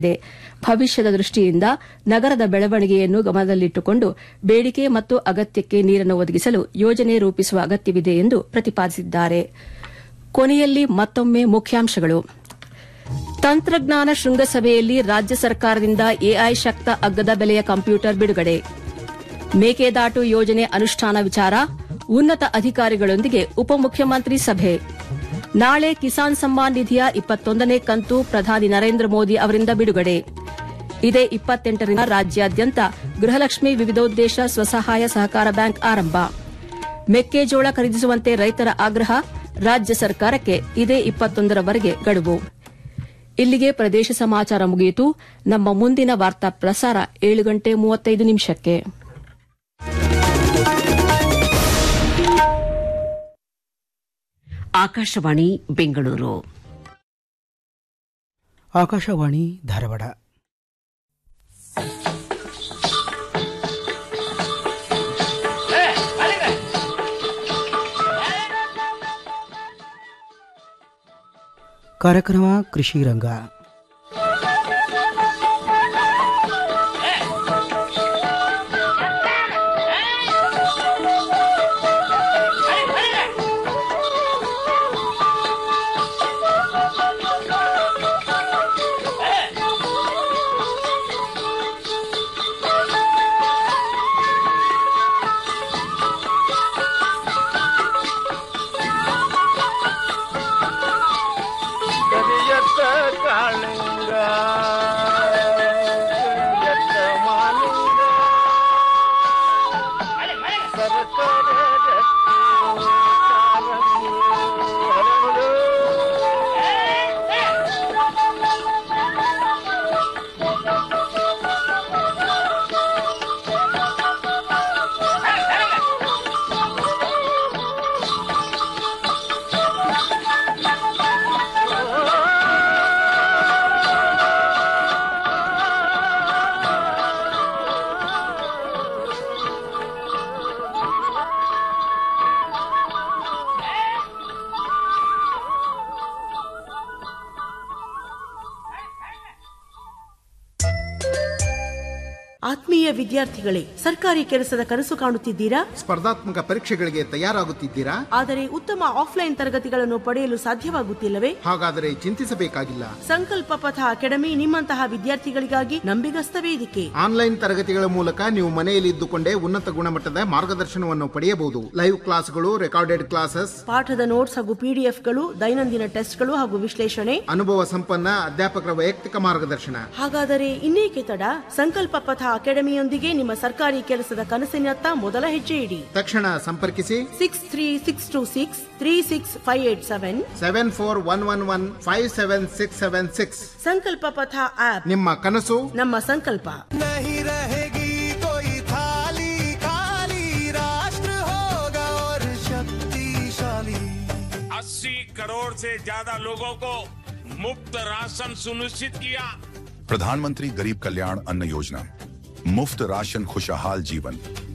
ಇದೆ ಭವಿಷ್ಯದ ದೃಷ್ಟಿಯಿಂದ ನಗರದ ಬೆಳವಣಿಗೆಯನ್ನು ಗಮನದಲ್ಲಿಟ್ಟುಕೊಂಡು ಬೇಡಿಕೆ ಮತ್ತು ಅಗತ್ಯಕ್ಕೆ ನೀರನ್ನು ಒದಗಿಸಲು ಯೋಜನೆ ರೂಪಿಸುವ ಅಗತ್ಯವಿದೆ ಎಂದು ಪ್ರತಿಪಾದಿಸಿದ್ದಾರೆ ಕೊನೆಯಲ್ಲಿ ಮತ್ತೊಮ್ಮೆ ಮುಖ್ಯಾಂಶಗಳು ತಂತ್ರಜ್ಞಾನ ಶೃಂಗಸಭೆಯಲ್ಲಿ ರಾಜ್ಯ ಸರ್ಕಾರದಿಂದ ಎಐ ಶಕ್ತ ಅಗ್ಗದ ಬೆಲೆಯ ಕಂಪ್ಯೂಟರ್ ಬಿಡುಗಡೆ ಮೇಕೆದಾಟು ಯೋಜನೆ ಅನುಷ್ಠಾನ ವಿಚಾರ ಉನ್ನತ ಅಧಿಕಾರಿಗಳೊಂದಿಗೆ ಉಪಮುಖ್ಯಮಂತ್ರಿ ಸಭೆ ನಾಳೆ ಕಿಸಾನ್ ಸಮ್ಮಾನ್ ನಿಧಿಯ ಇಪ್ಪತ್ತೊಂದನೇ ಕಂತು ಪ್ರಧಾನಿ ನರೇಂದ್ರ ಮೋದಿ ಅವರಿಂದ ಬಿಡುಗಡೆ ಇದೇ ಇಪ್ಪತ್ತೆಂಟರಿಂದ ರಾಜ್ಯಾದ್ಯಂತ ಗೃಹಲಕ್ಷ್ಮಿ ವಿವಿಧೋದ್ದೇಶ ಸ್ವಸಹಾಯ ಸಹಕಾರ ಬ್ಯಾಂಕ್ ಆರಂಭ ಮೆಕ್ಕೆಜೋಳ ಖರೀದಿಸುವಂತೆ ರೈತರ ಆಗ್ರಹ ರಾಜ್ಯ ಸರ್ಕಾರಕ್ಕೆ ಇದೇ ಇಪ್ಪತ್ತೊಂದರವರೆಗೆ ಗಡುವು ಇಲ್ಲಿಗೆ ಪ್ರದೇಶ ಸಮಾಚಾರ ಮುಗಿಯಿತು ನಮ್ಮ ಮುಂದಿನ ವಾರ್ತಾ ಪ್ರಸಾರ ಏಳು ಗಂಟೆ ಮೂವತ್ತೈದು ನಿಮಿಷಕ್ಕೆ ಆಕಾಶವಾಣಿ ಬೆಂಗಳೂರು ಆಕಾಶವಾಣಿ ಧಾರವಾಡ ಕಾರ್ಯಕ್ರಮ ಕೃಷಿ ರಂಗ ಕರಿಯತ್ತ ಕಾಳಿಂಗ ಕರಿಯತ್ತ ಮಾಲಿಂಗ ಸರ್ಕಾರ ಆತ್ಮೀಯ ವಿದ್ಯಾರ್ಥಿಗಳೇ ಸರ್ಕಾರಿ ಕೆಲಸದ ಕನಸು ಕಾಣುತ್ತಿದ್ದೀರಾ ಸ್ಪರ್ಧಾತ್ಮಕ ಪರೀಕ್ಷೆಗಳಿಗೆ ತಯಾರಾಗುತ್ತಿದ್ದೀರಾ ಆದರೆ ಉತ್ತಮ ಆಫ್ಲೈನ್ ತರಗತಿಗಳನ್ನು ಪಡೆಯಲು ಸಾಧ್ಯವಾಗುತ್ತಿಲ್ಲವೇ ಹಾಗಾದರೆ ಚಿಂತಿಸಬೇಕಾಗಿಲ್ಲ ಸಂಕಲ್ಪ ಪಥ ಅಕಾಡೆಮಿ ನಿಮ್ಮಂತಹ ವಿದ್ಯಾರ್ಥಿಗಳಿಗಾಗಿ ನಂಬಿಗಸ್ತ ವೇದಿಕೆ ಆನ್ಲೈನ್ ತರಗತಿಗಳ ಮೂಲಕ ನೀವು ಮನೆಯಲ್ಲಿ ಇದ್ದುಕೊಂಡೇ ಉನ್ನತ ಗುಣಮಟ್ಟದ ಮಾರ್ಗದರ್ಶನವನ್ನು ಪಡೆಯಬಹುದು ಲೈವ್ ಕ್ಲಾಸ್ಗಳು ರೆಕಾರ್ಡೆಡ್ ಕ್ಲಾಸಸ್ ಪಾಠದ ನೋಟ್ಸ್ ಹಾಗೂ ಪಿಡಿಎಫ್ಗಳು ದೈನಂದಿನ ಟೆಸ್ಟ್ಗಳು ಹಾಗೂ ವಿಶ್ಲೇಷಣೆ ಅನುಭವ ಸಂಪನ್ನ ಅಧ್ಯಾಪಕರ ವೈಯಕ್ತಿಕ ಮಾರ್ಗದರ್ಶನ ಹಾಗಾದರೆ ಇನ್ನೇಕೆ ತಡ ಸಂಕಲ್ಪ ಪಥ ಅಕಾಡೆಮಿಯೊಂದಿಗೆ ನಿಮ್ಮ ಸರ್ಕಾರಿ ಕೆಲಸದ ಕನಸಿನತ್ತ ಮೊದಲ ಹೆಜ್ಜೆ ಇಡಿ ತಕ್ಷಣ ಸಂಪರ್ಕಿಸಿ six three six two six three six five eight seven seven four one one one five seven six seven six Sankalpa Patha app ನಿಮ್ಮ ಕನಸು ನಮ್ಮ ಸಂಕಲ್ಪ नहीं रहेगी कोई थाली खाली राष्ट्र होगा और शक्तिशाली अस्सी करोड़ से ज्यादा लोगों को मुफ्त राशन सुनिश्चित किया प्रधानमंत्री गरीब कल्याण अन्न योजना मुफ्त राशन खुशहाल जीवन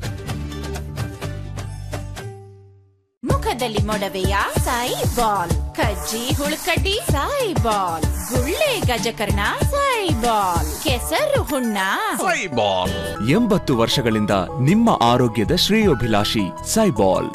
ಮುಖದಲ್ಲಿ ಮೊಡವೆಯ ಸಾಯಿ ಬಾಲ್ ಕಜ್ಜಿ ಹುಳುಕಡ್ಡಿ ಸಾಯಿ ಬಾಲ್ ಗುಳ್ಳೆ ಗಜಕರ್ಣ ಸಾಯಿ ಬಾಲ್ ಕೆಸರು ಹುಣ್ಣ ಎಂಬತ್ತು ವರ್ಷಗಳಿಂದ ನಿಮ್ಮ ಆರೋಗ್ಯದ ಶ್ರೇಯೋಭಿಲಾಷಿ ಸೈಬಾಲ್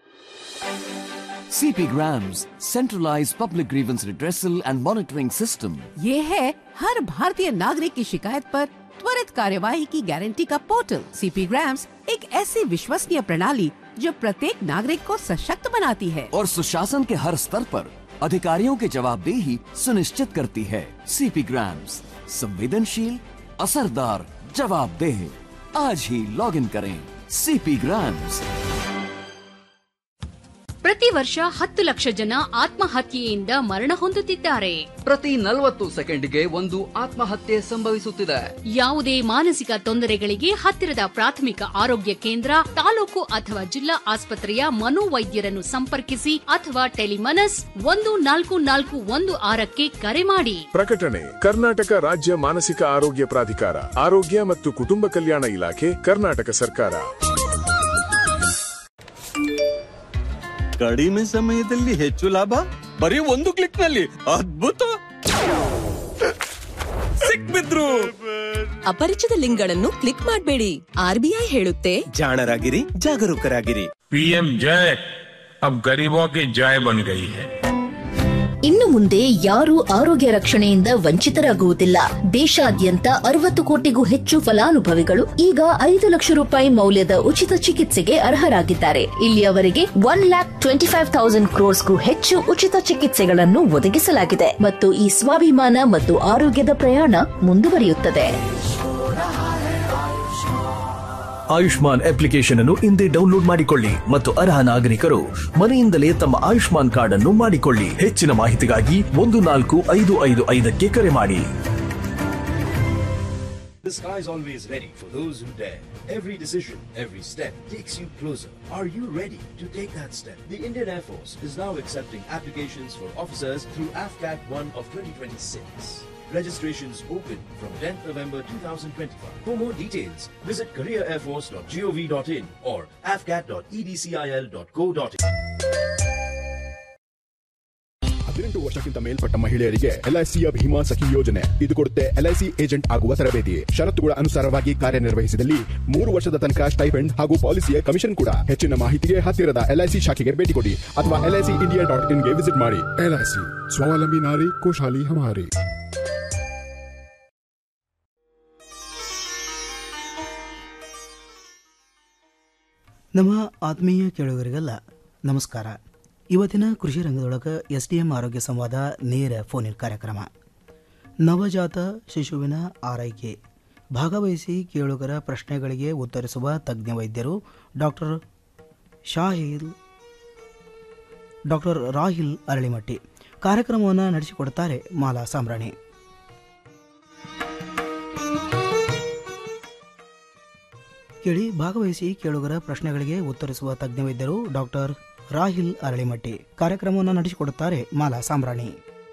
CP Grams, centralized public grievance redressal and monitoring system. ये है हर भारतीय नागरिक की शिकायत पर त्वरित कार्यवाही की गारंटी का पोर्टल सीपी ग्राम्स एक ऐसी विश्वसनीय प्रणाली जो प्रत्येक नागरिक को सशक्त बनाती है और सुशासन के हर स्तर पर अधिकारियों की जवाबदेही सुनिश्चित करती है सीपी ग्राम्स संवेदनशील असरदार जवाबदेह आज ही लॉग इन करें सीपी ग्राम्स ಪ್ರತಿ ವರ್ಷ ಹತ್ತು ಲಕ್ಷ ಜನ ಆತ್ಮಹತ್ಯೆಯಿಂದ ಮರಣ ಹೊಂದುತ್ತಿದ್ದಾರೆ ಪ್ರತಿ ನಲವತ್ತು ಸೆಕೆಂಡ್ಗೆ ಒಂದು ಆತ್ಮಹತ್ಯೆ ಸಂಭವಿಸುತ್ತಿದೆ ಯಾವುದೇ ಮಾನಸಿಕ ತೊಂದರೆಗಳಿಗೆ ಹತ್ತಿರದ ಪ್ರಾಥಮಿಕ ಆರೋಗ್ಯ ಕೇಂದ್ರ ತಾಲೂಕು ಅಥವಾ ಜಿಲ್ಲಾ ಆಸ್ಪತ್ರೆಯ ಮನೋವೈದ್ಯರನ್ನು ಸಂಪರ್ಕಿಸಿ ಅಥವಾ ಟೆಲಿಮನಸ್ ಒಂದು ನಾಲ್ಕು ನಾಲ್ಕು ಒಂದು ಆರಕ್ಕೆ ಕರೆ ಮಾಡಿ ಪ್ರಕಟಣೆ ಕರ್ನಾಟಕ ರಾಜ್ಯ ಮಾನಸಿಕ ಆರೋಗ್ಯ ಪ್ರಾಧಿಕಾರ ಆರೋಗ್ಯ ಮತ್ತು ಕುಟುಂಬ ಕಲ್ಯಾಣ ಇಲಾಖೆ ಕರ್ನಾಟಕ ಸರ್ಕಾರ ಕಡಿಮೆ ಸಮಯದಲ್ಲಿ ಹೆಚ್ಚು ಲಾಭ ಬರೀ ಒಂದು ಕ್ಲಿಕ್ ನಲ್ಲಿ ಅದ್ಭುತ ಸಿಕ್ತು ಸಿಕ್ಬಿದ್ರು ಅಪರಿಚಿತ ಲಿಂಕ್ಗಳನ್ನು ಕ್ಲಿಕ್ ಮಾಡಬೇಡಿ ಆರ್ಬಿಐ ಹೇಳುತ್ತೆ ಜಾಣರಾಗಿರಿ ಜಾಗರೂಕರಾಗಿರಿ पीएम जय अब गरीबों की जय बन गई है ಇನ್ನು ಮುಂದೆ ಯಾರೂ ಆರೋಗ್ಯ ರಕ್ಷಣೆಯಿಂದ ವಂಚಿತರಾಗುವುದಿಲ್ಲ ದೇಶಾದ್ಯಂತ ಅರವತ್ತು ಕೋಟಿಗೂ ಹೆಚ್ಚು ಫಲಾನುಭವಿಗಳು ಈಗ ಐದು ಲಕ್ಷ ರೂಪಾಯಿ ಮೌಲ್ಯದ ಉಚಿತ ಚಿಕಿತ್ಸೆಗೆ ಅರ್ಹರಾಗಿದ್ದಾರೆ ಇಲ್ಲಿಯವರೆಗೆ one lakh twenty five thousand ಕ್ರೋರ್ಸ್ಗೂ ಹೆಚ್ಚು ಉಚಿತ ಚಿಕಿತ್ಸೆಗಳನ್ನು ಒದಗಿಸಲಾಗಿದೆ ಮತ್ತು ಈ ಸ್ವಾಭಿಮಾನ ಮತ್ತು ಆರೋಗ್ಯದ ಪ್ರಯಾಣ ಮುಂದುವರಿಯುತ್ತದೆ ಆಯುಷ್ಮಾನ್ ಅಪ್ಲಿಕೇಶನ್ ಅನ್ನು ಇಂದೇ ಡೌನ್ಲೋಡ್ ಮಾಡಿಕೊಳ್ಳಿ ಮತ್ತು ಅರ್ಹ ನಾಗರಿಕರು ಮನೆಯಿಂದಲೇ ತಮ್ಮ ಆಯುಷ್ಮಾನ್ ಕಾರ್ಡ್ ಅನ್ನು ಮಾಡಿಕೊಳ್ಳಿ ಹೆಚ್ಚಿನ ಮಾಹಿತಿಗಾಗಿ ಒಂದು ನಾಲ್ಕು ಐದು ಐದು ಐದಕ್ಕೆ ಕರೆ ಮಾಡಿ The sky is always ready for those who dare. Every decision, every step takes you closer. Are you ready to take that step? The Indian Air Force is now accepting applications for officers through AFCAT 1 of 2026. Registrations open from 10th November 2025. For more details, visit careerairforce.gov.in or afcat.edcil.co.in. ಹದಿನೆಂಟು ವರ್ಷಕ್ಕಿಂತ ಮೇಲ್ಪಟ್ಟ ಮಹಿಳೆಯರಿಗೆ ಎಲ್ಐಸಿಯ ಭೀಮಾ ಸಖಿ ಯೋಜನೆ ಇದು ಕೊಡುತ್ತೆ LIC agent ಆಗುವ ತರಬೇತಿ ಷರತ್ತುಗಳ ಅನುಸಾರವಾಗಿ ಕಾರ್ಯನಿರ್ವಹಿಸಿದಲ್ಲಿ ಮೂರು ವರ್ಷದ ತನಕ ಸ್ಟೈಫೆಂಡ್ ಹಾಗೂ ಪಾಲಿಸಿಯ ಕಮಿಷನ್ ಕೂಡ ಹೆಚ್ಚಿನ ಮಾಹಿತಿಗೆ ಹತ್ತಿರದ ಎಲ್ಐಸಿ ಶಾಖೆಗೆ ಭೇಟಿ ಕೊಡಿ ಅಥವಾ ಎಲ್ಐಸಿ ಇಂಡಿಯಾ ಡಾಟ್ ಇನ್ಗೆ ವಿಸಿಟ್ ಮಾಡಿ ಎಲ್ಐಸಿ ಸ್ವಾವಲಂಬಿ ನಾರಿ ಕೋಶಾಲಿ ಹಮಾರಿ ನಮ್ಮ ಆತ್ಮೀಯ ಕೇಳುಗರಿಗೆಲ್ಲ ನಮಸ್ಕಾರ ಇವತ್ತಿನ ಕೃಷಿ ರಂಗದೊಳಗೆ ಎಸ್ ಡಿ ಎಂ ಆರೋಗ್ಯ ಸಂವಾದ ನೇರ ಫೋನಿನ್ ಕಾರ್ಯಕ್ರಮ ನವಜಾತ ಶಿಶುವಿನ ಆರೈಕೆ ಭಾಗವಹಿಸಿ ಕೇಳುಗರ ಪ್ರಶ್ನೆಗಳಿಗೆ ಉತ್ತರಿಸುವ ತಜ್ಞ ವೈದ್ಯರು ಡಾಕ್ಟರ್ ಶಾಹಿಲ್ ಡಾಕ್ಟರ್ ರಾಹಿಲ್ ಅರಳಿಮಟ್ಟಿ ಕಾರ್ಯಕ್ರಮವನ್ನು ನಡೆಸಿಕೊಡುತ್ತಾರೆ ಮಾಲಾ ಸಾಮ್ರಾಣಿ ಕೇಳಿ ಭಾಗವಹಿಸಿ ಕೇಳುಗರ ಪ್ರಶ್ನೆಗಳಿಗೆ ಉತ್ತರಿಸುವ ತಜ್ಞ ವೈದ್ಯರು ಡಾಕ್ಟರ್ ರಾಹಿಲ್ ಅರಳಿಮಟ್ಟಿ ಕಾರ್ಯಕ್ರಮವನ್ನು ನಡೆಸಿಕೊಡುತ್ತಾರೆ ಮಾಲಾ ಸಾಮ್ರಾಣಿ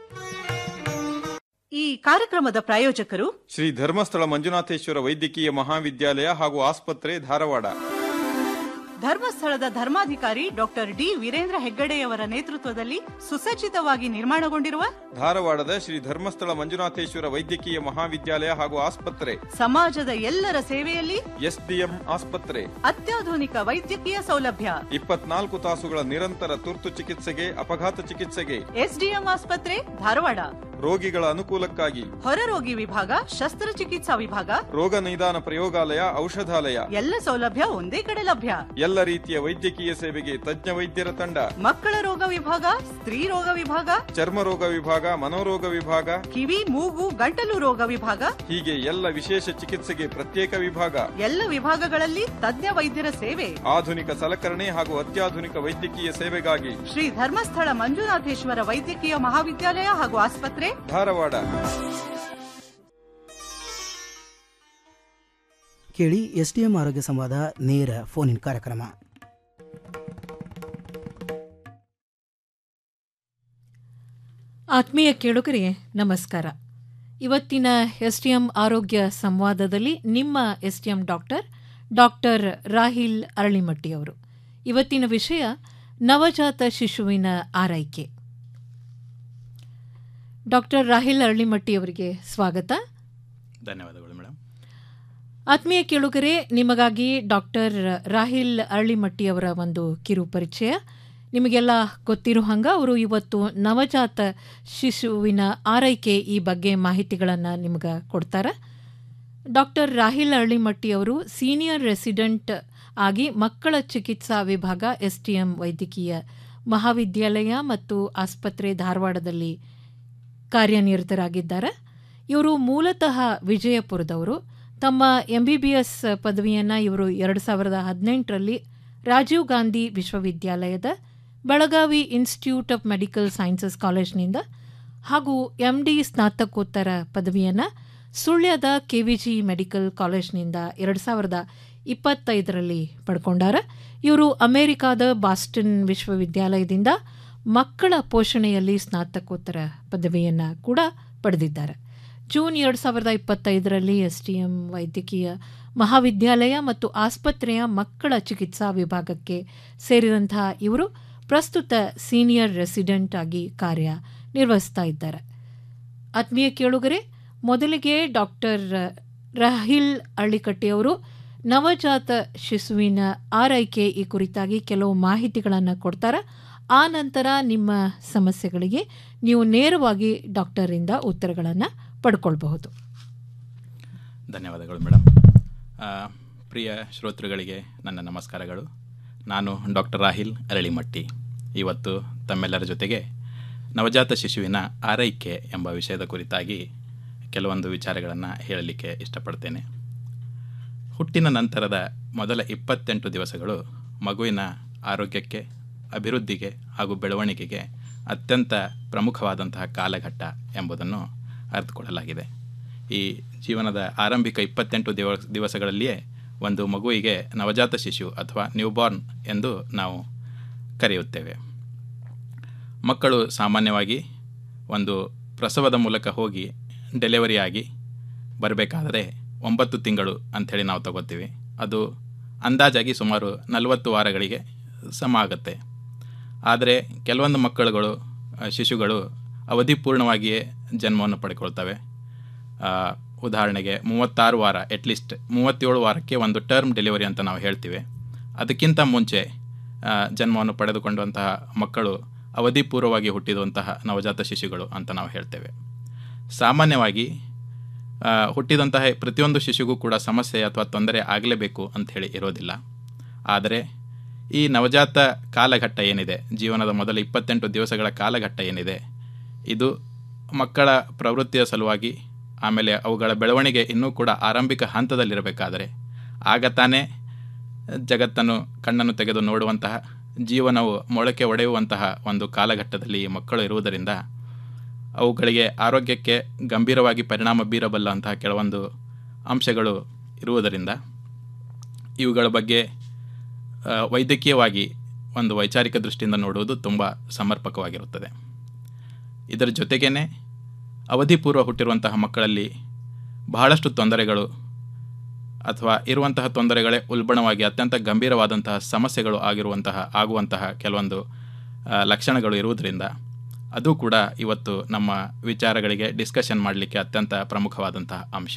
ಈ ಕಾರ್ಯಕ್ರಮದ ಪ್ರಾಯೋಜಕರು ಶ್ರೀ ಧರ್ಮಸ್ಥಳ ಮಂಜುನಾಥೇಶ್ವರ ವೈದ್ಯಕೀಯ ಮಹಾವಿದ್ಯಾಲಯ ಹಾಗೂ ಆಸ್ಪತ್ರೆ ಧಾರವಾಡ ಧರ್ಮಸ್ಥಳದ ಧರ್ಮಾಧಿಕಾರಿ ಡಾಕ್ಟರ್ ಡಿ ವೀರೇಂದ್ರ ಹೆಗ್ಗಡೆಯವರ ನೇತೃತ್ವದಲ್ಲಿ ಸುಸಜ್ಜಿತವಾಗಿ ನಿರ್ಮಾಣಗೊಂಡಿರುವ ಧಾರವಾಡದ ಶ್ರೀ ಧರ್ಮಸ್ಥಳ ಮಂಜುನಾಥೇಶ್ವರ ವೈದ್ಯಕೀಯ ಮಹಾವಿದ್ಯಾಲಯ ಹಾಗೂ ಆಸ್ಪತ್ರೆ ಸಮಾಜದ ಎಲ್ಲರ ಸೇವೆಯಲ್ಲಿ ಎಸ್ಡಿಎಂ ಆಸ್ಪತ್ರೆ ಅತ್ಯಾಧುನಿಕ ವೈದ್ಯಕೀಯ ಸೌಲಭ್ಯ ಇಪ್ಪತ್ನಾಲ್ಕು ತಾಸುಗಳ ನಿರಂತರ ತುರ್ತು ಚಿಕಿತ್ಸೆಗೆ ಅಪಘಾತ ಚಿಕಿತ್ಸೆಗೆ ಎಸ್ಡಿಎಂ ಆಸ್ಪತ್ರೆ ಧಾರವಾಡ ರೋಗಿಗಳ ಅನುಕೂಲಕ್ಕಾಗಿ ಹೊರರೋಗಿ ವಿಭಾಗ ಶಸ್ತ್ರಚಿಕಿತ್ಸಾ ವಿಭಾಗ ರೋಗ ನಿದಾನ ಪ್ರಯೋಗಾಲಯ ಔಷಧಾಲಯ ಎಲ್ಲ ಸೌಲಭ್ಯ ಒಂದೇ ಕಡೆ ಲಭ್ಯ ಎಲ್ಲ ರೀತಿಯ ವೈದ್ಯಕೀಯ ಸೇವೆಗೆ ತಜ್ಞ ವೈದ್ಯರ ತಂಡ ಮಕ್ಕಳ ರೋಗ ವಿಭಾಗ ಸ್ತ್ರೀ ರೋಗ ವಿಭಾಗ ಚರ್ಮ ರೋಗ ವಿಭಾಗ ಮನೋರೋಗ ವಿಭಾಗ ಕಿವಿ ಮೂಗು ಗಂಟಲು ರೋಗ ವಿಭಾಗ ಹೀಗೆ ಎಲ್ಲ ವಿಶೇಷ ಚಿಕಿತ್ಸೆಗೆ ಪ್ರತ್ಯೇಕ ವಿಭಾಗ ಎಲ್ಲ ವಿಭಾಗಗಳಲ್ಲಿ ತಜ್ಞ ವೈದ್ಯರ ಸೇವೆ ಆಧುನಿಕ ಸಲಕರಣೆ ಹಾಗೂ ಅತ್ಯಾಧುನಿಕ ವೈದ್ಯಕೀಯ ಸೇವೆಗಾಗಿ ಶ್ರೀ ಧರ್ಮಸ್ಥಳ ಮಂಜುನಾಥೇಶ್ವರ ವೈದ್ಯಕೀಯ ಮಹಾವಿದ್ಯಾಲಯ ಹಾಗೂ ಆಸ್ಪತ್ರೆ ಧಾರವಾಡ ಕೇಳಿ ಎಸ್ ಡಿ ಎಂ ಆರೋಗ್ಯ ಸಂವಾದ ನೇರ ಫೋನ್ ಇನ್ ಕಾರ್ಯಕ್ರಮ ಆತ್ಮೀಯ ಕೇಳುಗರಿಗೆ ನಮಸ್ಕಾರ ಇವತ್ತಿನ ಎಸ್ ಟಿ ಎಂ ಆರೋಗ್ಯ ಸಂವಾದದಲ್ಲಿ ನಿಮ್ಮ S T M doctor doctor Rahil Aralimatti ಅವರು ಇವತ್ತಿನ ವಿಷಯ ನವಜಾತ ಶಿಶುವಿನ ಆರೈಕೆ ಡಾಕ್ಟರ್ ರಾಹಿಲ್ ಅರಳಿಮಟ್ಟಿ ಅವರಿಗೆ ಸ್ವಾಗತ ಧನ್ಯವಾದಗಳು ಮೇಡಮ್ ಆತ್ಮೀಯ ಕೇಳುಗರೆ ನಿಮಗಾಗಿ ಡಾಕ್ಟರ್ ರಾಹಿಲ್ ಅರಳಿಮಟ್ಟಿ ಅವರ ಒಂದು ಕಿರು ಪರಿಚಯ ನಿಮಗೆಲ್ಲ ಗೊತ್ತಿರೋ ಹಂಗ ಅವರು ಇವತ್ತು ನವಜಾತ ಶಿಶುವಿನ ಆರೈಕೆ ಈ ಬಗ್ಗೆ ಮಾಹಿತಿಗಳನ್ನು ನಿಮ್ಗೆ ಕೊಡ್ತಾರೆ ಡಾಕ್ಟರ್ ರಾಹಿಲ್ ಅರಳಿಮಟ್ಟಿ ಅವರು ಸೀನಿಯರ್ ರೆಸಿಡೆಂಟ್ ಆಗಿ ಮಕ್ಕಳ ಚಿಕಿತ್ಸಾ ವಿಭಾಗ ಎಸ್ ಟಿ ಎಂ ವೈದ್ಯಕೀಯ ಮಹಾವಿದ್ಯಾಲಯ ಮತ್ತು ಆಸ್ಪತ್ರೆ ಧಾರವಾಡದಲ್ಲಿ ಕಾರ್ಯನಿರತರಾಗಿದ್ದಾರೆ ಇವರು ಮೂಲತಃ ವಿಜಯಪುರದವರು ತಮ್ಮ ಎಂ ಬಿ ಬಿ ಎಸ್ ಪದವಿಯನ್ನು ಇವರು ಎರಡು ಸಾವಿರದ ಹದಿನೆಂಟರಲ್ಲಿ ರಾಜೀವ್ ಗಾಂಧಿ ವಿಶ್ವವಿದ್ಯಾಲಯದ Belagavi institute of medical sciences ಕಾಲೇಜ್ನಿಂದ ಹಾಗೂ ಎಂ ಡಿ ಸ್ನಾತಕೋತ್ತರ ಪದವಿಯನ್ನು ಸುಳ್ಯದ ಕೆವಿಜಿ ಮೆಡಿಕಲ್ ಕಾಲೇಜ್ನಿಂದ ಎರಡು ಸಾವಿರದ ಇಪ್ಪತ್ತೈದರಲ್ಲಿ ಪಡ್ಕೊಂಡಾರ ಇವರು ಅಮೆರಿಕಾದ ಬಾಸ್ಟನ್ ವಿಶ್ವವಿದ್ಯಾಲಯದಿಂದ ಮಕ್ಕಳ ಪೋಷಣೆಯಲ್ಲಿ ಸ್ನಾತಕೋತ್ತರ ಪದವಿಯನ್ನು ಕೂಡ ಪಡೆದಿದ್ದಾರೆ ಜೂನ್ ಎರಡು ಸಾವಿರದ ಇಪ್ಪತ್ತೈದರಲ್ಲಿ ಎಸ್ ಟಿ ಎಂ ವೈದ್ಯಕೀಯ ಮಹಾವಿದ್ಯಾಲಯ ಮತ್ತು ಆಸ್ಪತ್ರೆಯ ಮಕ್ಕಳ ಚಿಕಿತ್ಸಾ ವಿಭಾಗಕ್ಕೆ ಸೇರಿದಂತಹ ಇವರು ಪ್ರಸ್ತುತ ಸೀನಿಯರ್ ರೆಸಿಡೆಂಟ್ ಆಗಿ ಕಾರ್ಯ ನಿರ್ವಹಿಸ್ತಾ ಇದ್ದಾರೆ ಆತ್ಮೀಯ ಕೇಳುಗರೆ ಮೊದಲಿಗೆ ಡಾಕ್ಟರ್ ರಾಹಿಲ್ ಅಳ್ಳಿಕಟ್ಟಿಯವರು ನವಜಾತ ಶಿಶುವಿನ ಆರೈಕೆ ಈ ಕುರಿತಾಗಿ ಕೆಲವು ಮಾಹಿತಿಗಳನ್ನು ಕೊಡ್ತಾರೆ ಆ ನಂತರ ನಿಮ್ಮ ಸಮಸ್ಯೆಗಳಿಗೆ ನೀವು ನೇರವಾಗಿ ಡಾಕ್ಟರಿಂದ ಉತ್ತರಗಳನ್ನು ಪಡ್ಕೊಳ್ಬಹುದು ಧನ್ಯವಾದಗಳು ಮೇಡಮ್ ಆ, ಪ್ರಿಯ ಶ್ರೋತೃಗಳಿಗೆ ನನ್ನ ನಮಸ್ಕಾರಗಳು ನಾನು ಡಾಕ್ಟರ್ ರಾಹಿಲ್ ಅರಳಿಮಟ್ಟಿ ಇವತ್ತು ತಮ್ಮೆಲ್ಲರ ಜೊತೆಗೆ ನವಜಾತ ಶಿಶುವಿನ ಆರೈಕೆ ಎಂಬ ವಿಷಯದ ಕುರಿತಾಗಿ ಕೆಲವೊಂದು ವಿಚಾರಗಳನ್ನು ಹೇಳಲಿಕ್ಕೆ ಇಷ್ಟಪಡ್ತೇನೆ ಹುಟ್ಟಿನ ನಂತರದ ಮೊದಲ ಇಪ್ಪತ್ತೆಂಟು ದಿವಸಗಳು ಮಗುವಿನ ಆರೋಗ್ಯಕ್ಕೆ ಅಭಿವೃದ್ಧಿಗೆ ಹಾಗೂ ಬೆಳವಣಿಗೆಗೆ ಅತ್ಯಂತ ಪ್ರಮುಖವಾದಂತಹ ಕಾಲಘಟ್ಟ ಎಂಬುದನ್ನು ಅರಿತುಕೊಳ್ಳಲಾಗಿದೆ ಈ ಜೀವನದ ಆರಂಭಿಕ ಇಪ್ಪತ್ತೆಂಟು ದಿವ ದಿವಸಗಳಲ್ಲಿಯೇ ಒಂದು ಮಗುವಿಗೆ ನವಜಾತ ಶಿಶು ಅಥವಾ ನ್ಯೂಬಾರ್ನ್ ಎಂದು ನಾವು ಕರೆಯುತ್ತೇವೆ ಮಕ್ಕಳು ಸಾಮಾನ್ಯವಾಗಿ ಒಂದು ಪ್ರಸವದ ಮೂಲಕ ಹೋಗಿ ಡೆಲಿವರಿ ಆಗಿ ಬರಬೇಕಾದರೆ ಒಂಬತ್ತು ತಿಂಗಳು ಅಂಥೇಳಿ ನಾವು ತಗೋತೀವಿ ಅದು ಅಂದಾಜಾಗಿ ಸುಮಾರು ನಲವತ್ತು ವಾರಗಳಿಗೆ ಸಮ ಆಗುತ್ತೆ ಆದರೆ ಕೆಲವೊಂದು ಮಕ್ಕಳುಗಳು ಆ, ಶಿಶುಗಳು ಅವಧಿಪೂರ್ಣವಾಗಿಯೇ ಜನ್ಮವನ್ನು ಪಡ್ಕೊಳ್ತವೆ ಆ, ಉದಾಹರಣೆಗೆ ಮೂವತ್ತಾರು ವಾರ ಅಟ್ಲೀಸ್ಟ್ ಮೂವತ್ತೇಳು ವಾರಕ್ಕೆ ಒಂದು ಟರ್ಮ್ ಡೆಲಿವರಿ ಅಂತ ನಾವು ಹೇಳ್ತೀವಿ ಅದಕ್ಕಿಂತ ಮುಂಚೆ ಆ, ಜನ್ಮವನ್ನು ಪಡೆದುಕೊಂಡಂತಹ ಮಕ್ಕಳು ಅವಧಿಪೂರ್ವವಾಗಿ ಹುಟ್ಟಿದಂತಹ ನವಜಾತ ಶಿಶುಗಳು ಅಂತ ನಾವು ಹೇಳ್ತೇವೆ ಸಾಮಾನ್ಯವಾಗಿ ಆ, ಹುಟ್ಟಿದಂತಹ ಪ್ರತಿಯೊಂದು ಶಿಶುಗೂ ಕೂಡ ಸಮಸ್ಯೆ ಅಥವಾ ತೊಂದರೆ ಆಗಲೇಬೇಕು ಅಂಥೇಳಿ ಇರೋದಿಲ್ಲ ಆದರೆ ಈ ನವಜಾತ ಕಾಲಘಟ್ಟ ಏನಿದೆ ಜೀವನದ ಮೊದಲ ಇಪ್ಪತ್ತೆಂಟು ದಿವಸಗಳ ಕಾಲಘಟ್ಟ ಏನಿದೆ ಇದು ಮಕ್ಕಳ ಪ್ರವೃತ್ತಿಯ ಸಲುವಾಗಿ ಆಮೇಲೆ ಅವುಗಳ ಬೆಳವಣಿಗೆ ಇನ್ನೂ ಕೂಡ ಆರಂಭಿಕ ಹಂತದಲ್ಲಿರಬೇಕಾದರೆ ಆಗ ತಾನೇ ಜಗತ್ತನ್ನು ಕಣ್ಣನ್ನು ತೆಗೆದು ನೋಡುವಂತಹ ಜೀವನವು ಮೊಳಕೆ ಒಡೆಯುವಂತಹ ಒಂದು ಕಾಲಘಟ್ಟದಲ್ಲಿ ಈ ಮಕ್ಕಳು ಇರುವುದರಿಂದ ಅವುಗಳಿಗೆ ಆರೋಗ್ಯಕ್ಕೆ ಗಂಭೀರವಾಗಿ ಪರಿಣಾಮ ಬೀರಬಲ್ಲಂತಹ ಕೆಲವೊಂದು ಅಂಶಗಳು ಇರುವುದರಿಂದ ಇವುಗಳ ಬಗ್ಗೆ ಆ, ವೈದ್ಯಕೀಯವಾಗಿ ಒಂದು ವೈಚಾರಿಕ ದೃಷ್ಟಿಯಿಂದ ನೋಡುವುದು ತುಂಬ ಸಮರ್ಪಕವಾಗಿರುತ್ತದೆ ಇದರ ಜೊತೆಗೇ ಅವಧಿಪೂರ್ವ ಹುಟ್ಟಿರುವಂತಹ ಮಕ್ಕಳಲ್ಲಿ ಬಹಳಷ್ಟು ತೊಂದರೆಗಳು ಅಥವಾ ಇರುವಂತಹ ತೊಂದರೆಗಳೇ ಉಲ್ಬಣವಾಗಿ ಅತ್ಯಂತ ಗಂಭೀರವಾದಂತಹ ಸಮಸ್ಯೆಗಳು ಆಗಿರುವಂತಹ ಆಗುವಂತಹ ಕೆಲವೊಂದು ಆ, ಲಕ್ಷಣಗಳು ಇರುವುದರಿಂದ ಅದು ಕೂಡ ಇವತ್ತು ನಮ್ಮ ವಿಚಾರಗಳಿಗೆ ಡಿಸ್ಕಷನ್ ಮಾಡಲಿಕ್ಕೆ ಅತ್ಯಂತ ಪ್ರಮುಖವಾದಂತಹ ಅಂಶ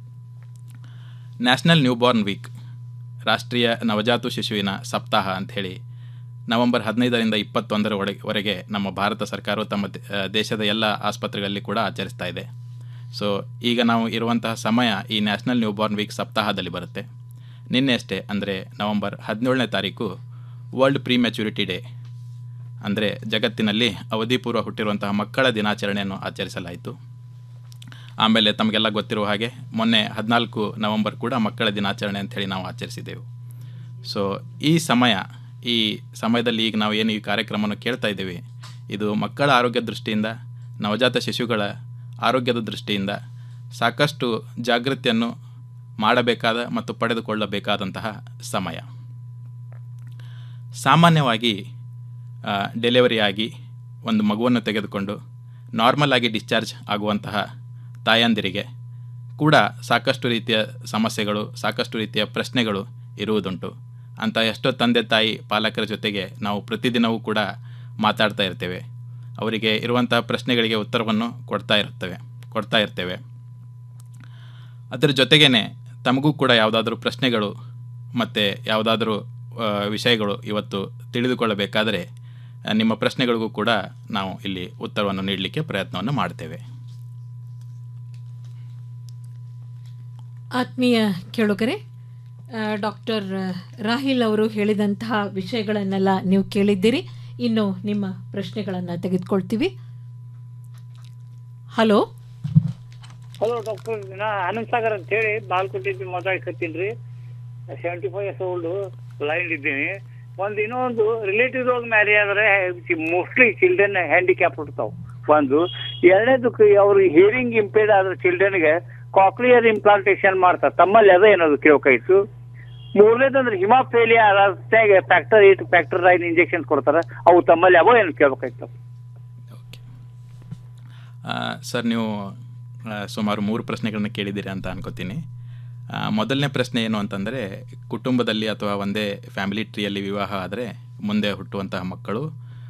ನ್ಯಾಷನಲ್ ನ್ಯೂಬಾರ್ನ್ ವೀಕ್ ರಾಷ್ಟ್ರೀಯ ನವಜಾತು ಶಿಶುವಿನ ಸಪ್ತಾಹ ಅಂಥೇಳಿ ನವೆಂಬರ್ ಹದಿನೈದರಿಂದ ಇಪ್ಪತ್ತೊಂದರ ವರೆಗೆ ನಮ್ಮ ಭಾರತ ಸರ್ಕಾರವು ತಮ್ಮ ದೇ- ಆ, ದೇಶದ ಎಲ್ಲ ಆಸ್ಪತ್ರೆಗಳಲ್ಲಿ ಕೂಡ ಆಚರಿಸ್ತಾ ಇದೆ ಸೊ ಈಗ ನಾವು ಇರುವಂತಹ ಸಮಯ ಈ ನ್ಯಾಷನಲ್ ನ್ಯೂಬಾರ್ನ್ ವೀಕ್ ಸಪ್ತಾಹದಲ್ಲಿ ಬರುತ್ತೆ ನಿನ್ನೆ ಅಷ್ಟೇ ಅಂದರೆ ನವೆಂಬರ್ ಹದಿನೇಳನೇ ತಾರೀಕು ವರ್ಲ್ಡ್ ಪ್ರೀ ಮೆಚುರಿಟಿ ಡೇ ಅಂದರೆ ಜಗತ್ತಿನಲ್ಲಿ ಅವಧಿಪೂರ್ವ ಹುಟ್ಟಿರುವಂತಹ ಮಕ್ಕಳ ದಿನಾಚರಣೆಯನ್ನು ಆಚರಿಸಲಾಯಿತು ಆಮೇಲೆ ತಮಗೆಲ್ಲ ಗೊತ್ತಿರುವ ಹಾಗೆ ಮೊನ್ನೆ ಹದಿನಾಲ್ಕು ನವೆಂಬರ್ ಕೂಡ ಮಕ್ಕಳ ದಿನಾಚರಣೆ ಅಂಥೇಳಿ ನಾವು ಆಚರಿಸಿದೆವು ಸೊ ಈ ಸಮಯ ಈ ಸಮಯದಲ್ಲಿ ಈಗ ನಾವು ಏನು ಈ ಕಾರ್ಯಕ್ರಮವನ್ನು ಕೇಳ್ತಾ ಇದ್ದೀವಿ ಇದು ಮಕ್ಕಳ ಆರೋಗ್ಯ ದೃಷ್ಟಿಯಿಂದ ನವಜಾತ ಶಿಶುಗಳ ಆರೋಗ್ಯದ ದೃಷ್ಟಿಯಿಂದ ಸಾಕಷ್ಟು ಜಾಗೃತಿಯನ್ನು ಮಾಡಬೇಕಾದ ಮತ್ತು ಪಡೆದುಕೊಳ್ಳಬೇಕಾದಂತಹ ಸಮಯ ಸಾಮಾನ್ಯವಾಗಿ ಡೆಲಿವರಿ ಆಗಿ ಒಂದು ಮಗುವನ್ನು ತೆಗೆದುಕೊಂಡು ನಾರ್ಮಲ್ ಆಗಿ ಡಿಸ್ಚಾರ್ಜ್ ಆಗುವಂತಹ ತಾಯಂದಿರಿಗೆ ಕೂಡ ಸಾಕಷ್ಟು ರೀತಿಯ ಸಮಸ್ಯೆಗಳು ಸಾಕಷ್ಟು ರೀತಿಯ ಪ್ರಶ್ನೆಗಳು ಇರುವುದುಂಟು ಅಂತ ಎಷ್ಟೋ ತಂದೆ ತಾಯಿ ಪಾಲಕರ ಜೊತೆಗೆ ನಾವು ಪ್ರತಿದಿನವೂ ಕೂಡ ಮಾತಾಡ್ತಾ ಇರ್ತೇವೆ ಅವರಿಗೆ ಇರುವಂತಹ ಪ್ರಶ್ನೆಗಳಿಗೆ ಉತ್ತರವನ್ನು ಕೊಡ್ತಾ ಇರುತ್ತೇವೆ ಕೊಡ್ತಾ ಇರ್ತೇವೆ ಅದರ ಜೊತೆಗೇ ತಮಗೂ ಕೂಡ ಯಾವುದಾದ್ರೂ ಪ್ರಶ್ನೆಗಳು ಮತ್ತು ಯಾವುದಾದ್ರೂ ಆ, ವಿಷಯಗಳು ಇವತ್ತು ತಿಳಿದುಕೊಳ್ಳಬೇಕಾದರೆ ಆ, ನಿಮ್ಮ ಪ್ರಶ್ನೆಗಳಿಗೂ ಕೂಡ ನಾವು ಇಲ್ಲಿ ಉತ್ತರವನ್ನು ನೀಡಲಿಕ್ಕೆ ಪ್ರಯತ್ನವನ್ನು ಮಾಡ್ತೇವೆ ಆತ್ಮೀಯ ಕೇಳುಗರೆ ಡಾಕ್ಟರ್ ರಾಹಿಲ್ ಅವರು ಹೇಳಿದಂತಹ ವಿಷಯಗಳನ್ನೆಲ್ಲ ನೀವು ಕೇಳಿದ್ದೀರಿ ಇನ್ನು ನಿಮ್ಮ ಪ್ರಶ್ನೆಗಳನ್ನು ತೆಗೆದುಕೊಳ್ತೀವಿ ಹಲೋ ಹಲೋ ಡಾಕ್ಟರ್ ನಾ ಆನಂದ್ ಸಾಗರ್ ಅಂತ ಹೇಳಿ ಬಾಲ್ಕೋಟಿದ್ದು ಮಾತಾಡ್ಕತ್ತೀನಿ ರೀ seventy five years old blind ಇದ್ದೀನಿ ಒಂದು ಇನ್ನೊಂದು ರಿಲೇಟಿವ್ ರೋಗ ಮ್ಯಾರಿ ಆದ್ರೆ ಮೋಸ್ಟ್ಲಿ ಚಿಲ್ಡ್ರನ್ ಹ್ಯಾಂಡಿಕ್ಯಾಪ್ ಇರ್ತಾವ ಒಂದು ಎರಡನೇದು ಅವ್ರು ಹಿಯರಿಂಗ್ ಇಂಪೇರ್ಡ್ ಆದ್ರೆ ಚಿಲ್ಡ್ರನ್ಗೆ ಕಾಕ್ಲಿಯರ್ ಇಂಪ್ಲಾಂಟೇಶನ್ ಮಾಡ್ತಾರೆ ತಮ್ಮಲ್ಲಿ ಅದೇ ಏನದು ಕೇಳಬೇಕಾಯ್ತು ಮೂರನೇದಂದ್ರೆ ಹಿಮಾಫೇಲಿಯಾ ರಸ್ತೆಗೆ factor eight factor nine injection ಕೊಡ್ತಾರೆ ಅವು ತಮ್ಮಲ್ಲಿ ಅವೋ ಏನು ಕೇಳ್ಬೇಕಾಯ್ತು ಆ, ಸರ್ ನೀವು ಆ, ಸುಮಾರು ಮೂರು ಪ್ರಶ್ನೆಗಳನ್ನ ಕೇಳಿದ್ದೀರಿ ಅಂತ ಅನ್ಕೋತೀನಿ ಆ, ಮೊದಲನೇ ಪ್ರಶ್ನೆ ಏನು ಅಂತಂದರೆ ಕುಟುಂಬದಲ್ಲಿ ಅಥವಾ ಒಂದೇ ಫ್ಯಾಮಿಲಿ ಟ್ರೀಯಲ್ಲಿ ವಿವಾಹ ಆದರೆ ಮುಂದೆ ಹುಟ್ಟುವಂತಹ ಮಕ್ಕಳು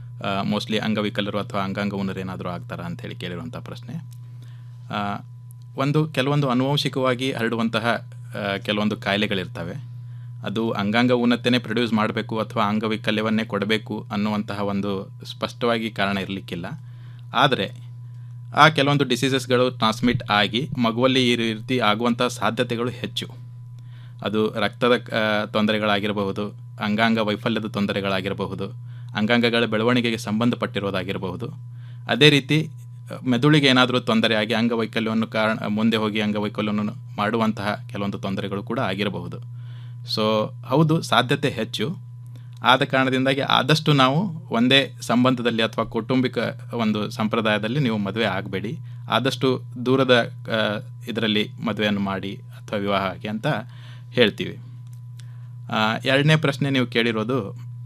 ಮೋಸ್ಟ್ಲಿ ಅಂಗವಿಕಲರು ಅಥವಾ ಅಂಗಾಂಗ ಉನ್ನರು ಏನಾದರೂ ಆಗ್ತಾರಾ ಅಂತೇಳಿ ಕೇಳಿರುವಂಥ ಪ್ರಶ್ನೆ ಆ, ಒಂದು ಕೆಲವೊಂದು ಅನುವಂಶಿಕವಾಗಿ ಹರಡುವಂತಹ ಆ, ಕೆಲವೊಂದು ಕಾಯಿಲೆಗಳಿರ್ತವೆ ಅದು ಅಂಗಾಂಗ ಉನ್ನತೆನೇ ಪ್ರೊಡ್ಯೂಸ್ ಮಾಡಬೇಕು ಅಥವಾ ಅಂಗವೈಕಲ್ಯವನ್ನೇ ಕೊಡಬೇಕು ಅನ್ನುವಂತಹ ಒಂದು ಸ್ಪಷ್ಟವಾಗಿ ಕಾರಣ ಇರಲಿಕ್ಕಿಲ್ಲ ಆದರೆ ಆ ಕೆಲವೊಂದು ಡಿಸೀಸಸ್ಗಳು ಟ್ರಾನ್ಸ್ಮಿಟ್ ಆಗಿ ಮಗುವಲ್ಲಿ ಈ ರೀತಿ ಆಗುವಂಥ ಸಾಧ್ಯತೆಗಳು ಹೆಚ್ಚು ಅದು ರಕ್ತದ ಆ, ತೊಂದರೆಗಳಾಗಿರಬಹುದು ಅಂಗಾಂಗ ವೈಫಲ್ಯದ ತೊಂದರೆಗಳಾಗಿರಬಹುದು ಅಂಗಾಂಗಗಳ ಬೆಳವಣಿಗೆಗೆ ಸಂಬಂಧಪಟ್ಟಿರೋದಾಗಿರಬಹುದು ಅದೇ ರೀತಿ ಆ, ಮೆದುಳಿಗೆ ಏನಾದರೂ ತೊಂದರೆಯಾಗಿ ಅಂಗವೈಕಲ್ಯವನ್ನು ಕಾರಣ ಮುಂದೆ ಹೋಗಿ ಅಂಗವೈಕಲ್ಯವನ್ನು ಮಾಡುವಂತಹ ಕೆಲವೊಂದು ತೊಂದರೆಗಳು ಕೂಡ ಆಗಿರಬಹುದು ಸೊ ಹೌದು ಸಾಧ್ಯತೆ ಹೆಚ್ಚು ಆದ ಕಾರಣದಿಂದಾಗಿ ಆದಷ್ಟು ನಾವು ಒಂದೇ ಸಂಬಂಧದಲ್ಲಿ ಅಥವಾ ಕೌಟುಂಬಿಕ ಒಂದು ಸಂಪ್ರದಾಯದಲ್ಲಿ ನೀವು ಮದುವೆ ಆಗಬೇಡಿ ಆದಷ್ಟು ದೂರದ ಇದರಲ್ಲಿ ಮದುವೆಯನ್ನು ಮಾಡಿ ಅಥವಾ ವಿವಾಹ ಆಗಿ ಅಂತ ಹೇಳ್ತೀವಿ ಆ, ಎರಡನೇ ಪ್ರಶ್ನೆ ನೀವು ಕೇಳಿರೋದು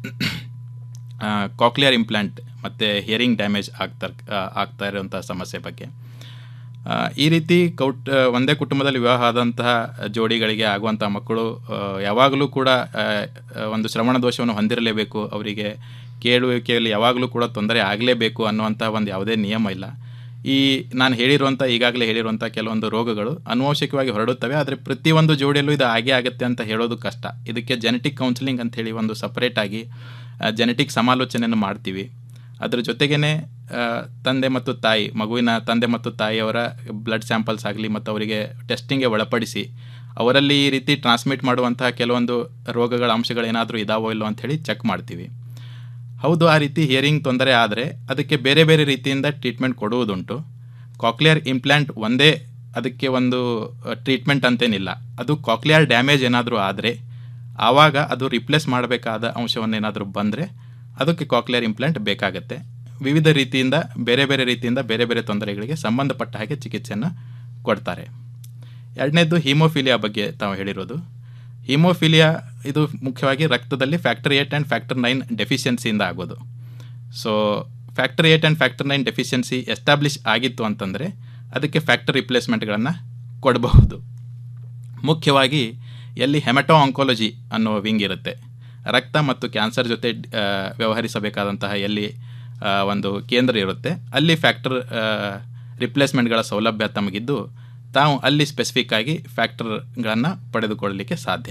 ಕಾಕ್ಲಿಯರ್ ಇಂಪ್ಲಾಂಟ್ ಮತ್ತು ಹಿಯರಿಂಗ್ ಡ್ಯಾಮೇಜ್ ಆಗ್ತಾ ಆಗ್ತಾ ಇರುವಂಥ ಸಮಸ್ಯೆ ಬಗ್ಗೆ ಆ, ಈ ರೀತಿ ಕೌಟ್ ಆ, ಒಂದೇ ಕುಟುಂಬದಲ್ಲಿ ವಿವಾಹ ಆದಂತಹ ಜೋಡಿಗಳಿಗೆ ಆಗುವಂಥ ಮಕ್ಕಳು ಆ, ಯಾವಾಗಲೂ ಕೂಡ ಆ, ಆ, ಒಂದು ಶ್ರವಣ ದೋಷವನ್ನು ಹೊಂದಿರಲೇಬೇಕು ಅವರಿಗೆ ಕೇಳುವಿಕೆಯಲ್ಲಿ ಯಾವಾಗಲೂ ಕೂಡ ತೊಂದರೆ ಆಗಲೇಬೇಕು ಅನ್ನುವಂಥ ಒಂದು ಯಾವುದೇ ನಿಯಮ ಇಲ್ಲ ಈ ನಾನು ಹೇಳಿರುವಂಥ ಈಗಾಗಲೇ ಹೇಳಿರುವಂಥ ಕೆಲವೊಂದು ರೋಗಗಳು ಅನುವಂಶಿಕವಾಗಿ ಹೊರಡುತ್ತವೆ ಆದರೆ ಪ್ರತಿಯೊಂದು ಜೋಡಿಯಲ್ಲೂ ಇದು ಆಗೇ ಆಗುತ್ತೆ ಅಂತ ಹೇಳೋದು ಕಷ್ಟ ಇದಕ್ಕೆ ಜೆನೆಟಿಕ್ ಕೌನ್ಸಿಲಿಂಗ್ ಅಂತ ಹೇಳಿ ಒಂದು ಸಪರೇಟಾಗಿ ಜೆನೆಟಿಕ್ ಸಮಾಲೋಚನೆಯನ್ನು ಮಾಡ್ತೀವಿ ಅದ್ರ ಜೊತೆಗೇ ತಂದೆ ಮತ್ತು ತಾಯಿ ಮಗುವಿನ ತಂದೆ ಮತ್ತು ತಾಯಿಯವರ ಬ್ಲಡ್ ಸ್ಯಾಂಪಲ್ಸ್ ಆಗಲಿ ಮತ್ತು ಅವರಿಗೆ ಟೆಸ್ಟಿಂಗ್ಗೆ ಒಳಪಡಿಸಿ ಅವರಲ್ಲಿ ಈ ರೀತಿ ಟ್ರಾನ್ಸ್ಮಿಟ್ ಮಾಡುವಂತಹ ಕೆಲವೊಂದು ರೋಗಗಳ ಅಂಶಗಳೇನಾದರೂ ಇದಾವೋ ಇಲ್ಲೋ ಅಂಥೇಳಿ ಚೆಕ್ ಮಾಡ್ತೀವಿ ಹೌದು ಆ ರೀತಿ ಹಿಯರಿಂಗ್ ತೊಂದರೆ ಆದರೆ ಅದಕ್ಕೆ ಬೇರೆ ಬೇರೆ ರೀತಿಯಿಂದ ಟ್ರೀಟ್ಮೆಂಟ್ ಕೊಡುವುದುಂಟು ಕಾಕ್ಲಿಯರ್ ಇಂಪ್ಲಾಂಟ್ ಒಂದೇ ಅದಕ್ಕೆ ಒಂದು ಟ್ರೀಟ್ಮೆಂಟ್ ಅಂತೇನಿಲ್ಲ ಅದು ಕಾಕ್ಲಿಯರ್ ಡ್ಯಾಮೇಜ್ ಏನಾದರೂ ಆದರೆ ಆವಾಗ ಅದು ರಿಪ್ಲೇಸ್ ಮಾಡಬೇಕಾದ ಅಂಶವನ್ನೇನಾದರೂ ಬಂದರೆ ಅದಕ್ಕೆ ಕಾಕ್ಲಿಯರ್ ಇಂಪ್ಲಾಂಟ್ ಬೇಕಾಗುತ್ತೆ ವಿವಿಧ ರೀತಿಯಿಂದ ಬೇರೆ ಬೇರೆ ರೀತಿಯಿಂದ ಬೇರೆ ಬೇರೆ ತೊಂದರೆಗಳಿಗೆ ಸಂಬಂಧಪಟ್ಟ ಹಾಗೆ ಚಿಕಿತ್ಸೆಯನ್ನು ಕೊಡ್ತಾರೆ ಎರಡನೇದು ಹಿಮೋಫಿಲಿಯಾ ಬಗ್ಗೆ ತಾವು ಹೇಳಿರೋದು ಹಿಮೋಫಿಲಿಯಾ ಇದು ಮುಖ್ಯವಾಗಿ ರಕ್ತದಲ್ಲಿ factor eight and factor nine ಡೆಫಿಷಿಯನ್ಸಿಯಿಂದ ಆಗೋದು so factor eight and factor nine deficiency establish ಆಗಿತ್ತು ಅಂತಂದರೆ ಅದಕ್ಕೆ ಫ್ಯಾಕ್ಟರ್ ರಿಪ್ಲೇಸ್ಮೆಂಟ್ಗಳನ್ನು ಕೊಡಬಹುದು ಮುಖ್ಯವಾಗಿ ಎಲ್ಲಿ ಹೆಮಟೋ ಆಂಕಾಲಜಿ ಅನ್ನೋ ವಿಂಗ್ ಇರುತ್ತೆ ರಕ್ತ ಮತ್ತು ಕ್ಯಾನ್ಸರ್ ಜೊತೆ ಆ, ವ್ಯವಹರಿಸಬೇಕಾದಂತಹ ಎಲ್ಲಿ ಆ, ಒಂದು ಕೇಂದ್ರ ಇರುತ್ತೆ ಅಲ್ಲಿ ಫ್ಯಾಕ್ಟರ್ ರಿಪ್ಲೇಸ್ಮೆಂಟ್ಗಳ ಸೌಲಭ್ಯ ತಮಗಿದ್ದು ತಾವು ಅಲ್ಲಿ ಸ್ಪೆಸಿಫಿಕ್ ಆಗಿ ಫ್ಯಾಕ್ಟರ್ಗಳನ್ನು ಪಡೆದುಕೊಳ್ಳಲಿಕ್ಕೆ ಸಾಧ್ಯ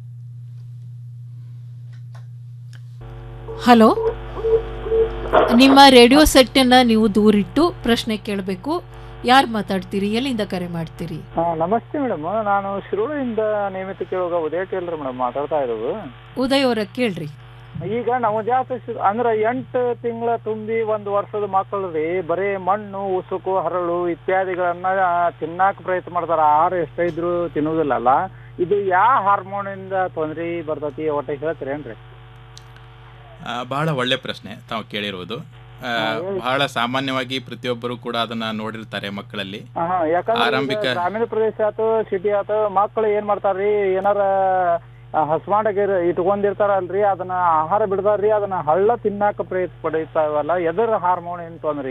ಹಲೋ ನಿಮ್ಮ ರೇಡಿಯೋ ಸೆಟ್ಟನ್ನು ನೀವು ದೂರಿಟ್ಟು ಪ್ರಶ್ನೆ ಕೇಳಬೇಕು ಯಾರು ಮಾತಾಡ್ತೀರಿ ಎಲ್ಲಿಂದ ಕರೆ ಮಾಡ್ತೀರಿ ಹಾ ನಮಸ್ತೆ ಮೇಡಮ್ ನಾನು ಶಿರೋಳಿಯಿಂದ ನೇಮಿತ ಕೇಳುವಾಗ ಉದಯ ಟೇಲರ್ ಮೇಡಮ್ ಮಾತಾಡ್ತಾ ಇರೋದು ಉದಯ್ ಅವರ ಕೇಳ್ರಿ ಈಗ ನವಜಾತ ಶಿಶು ಅಂದ್ರ ಎಂಟು ತಿಂಗಳ ತುಂಬಿ ಒಂದು ವರ್ಷದ ಮಕ್ಕಳು ರೀ ಬರೀ ಮಣ್ಣು ಉಸುಕು ಹರಳು ಇತ್ಯಾದಿಗಳನ್ನ ತಿನ್ನಾಕ ಪ್ರಯತ್ನ ಮಾಡ್ತಾರ ಆಹಾರ ಎಷ್ಟೇ ಇದ್ರು ತಿನ್ನುವುದಿಲ್ಲಲ್ಲ ಇದು ಯಾವ ಹಾರ್ಮೋನಿಂದ ತೊಂದ್ರೆ ಬರ್ತೈತಿ ಒಟ್ಟ ಹೇಳ್ತೀರೇನ್ರಿ ಆ, ಬಹಳ ಒಳ್ಳೆ ಪ್ರಶ್ನೆ ತಾವು ಕೇಳಿರುವುದು ಆ, ಬಹಳ ಸಾಮಾನ್ಯವಾಗಿ ಪ್ರತಿಯೊಬ್ಬರು ಕೂಡ ಅದನ್ನ ನೋಡಿರ್ತಾರೆ ಮಕ್ಕಳಲ್ಲಿ ಹಾ ಯಾಕಂದ್ರೆ ಈಗ ಆರಂಭಿಕ ಗ್ರಾಮೀಣ ಪ್ರದೇಶ ಆತು ಸಿಟಿ ಆತು ಮಕ್ಕಳು ಏನ್ ಮಾಡ್ತಾರ್ರಿ ಏನಾರ ಹಸ್ಮಾಡಾಗ ಇಟ್ಕೊಂಡಿರ್ತಾರಲ್ರಿ ಅದನ್ನ ಆಹಾರ ಬಿಡ್ತಾರ್ರಿ ಅದನ್ನ ಹಳ್ಳ ತಿನ್ನಾಕ ಪ್ರಯತ್ನ ಪಡಿತಾವಲ್ಲ ಎದರ ಹಾರ್ಮೋನ್ ಏನ್ ತೊಂದ್ರಿ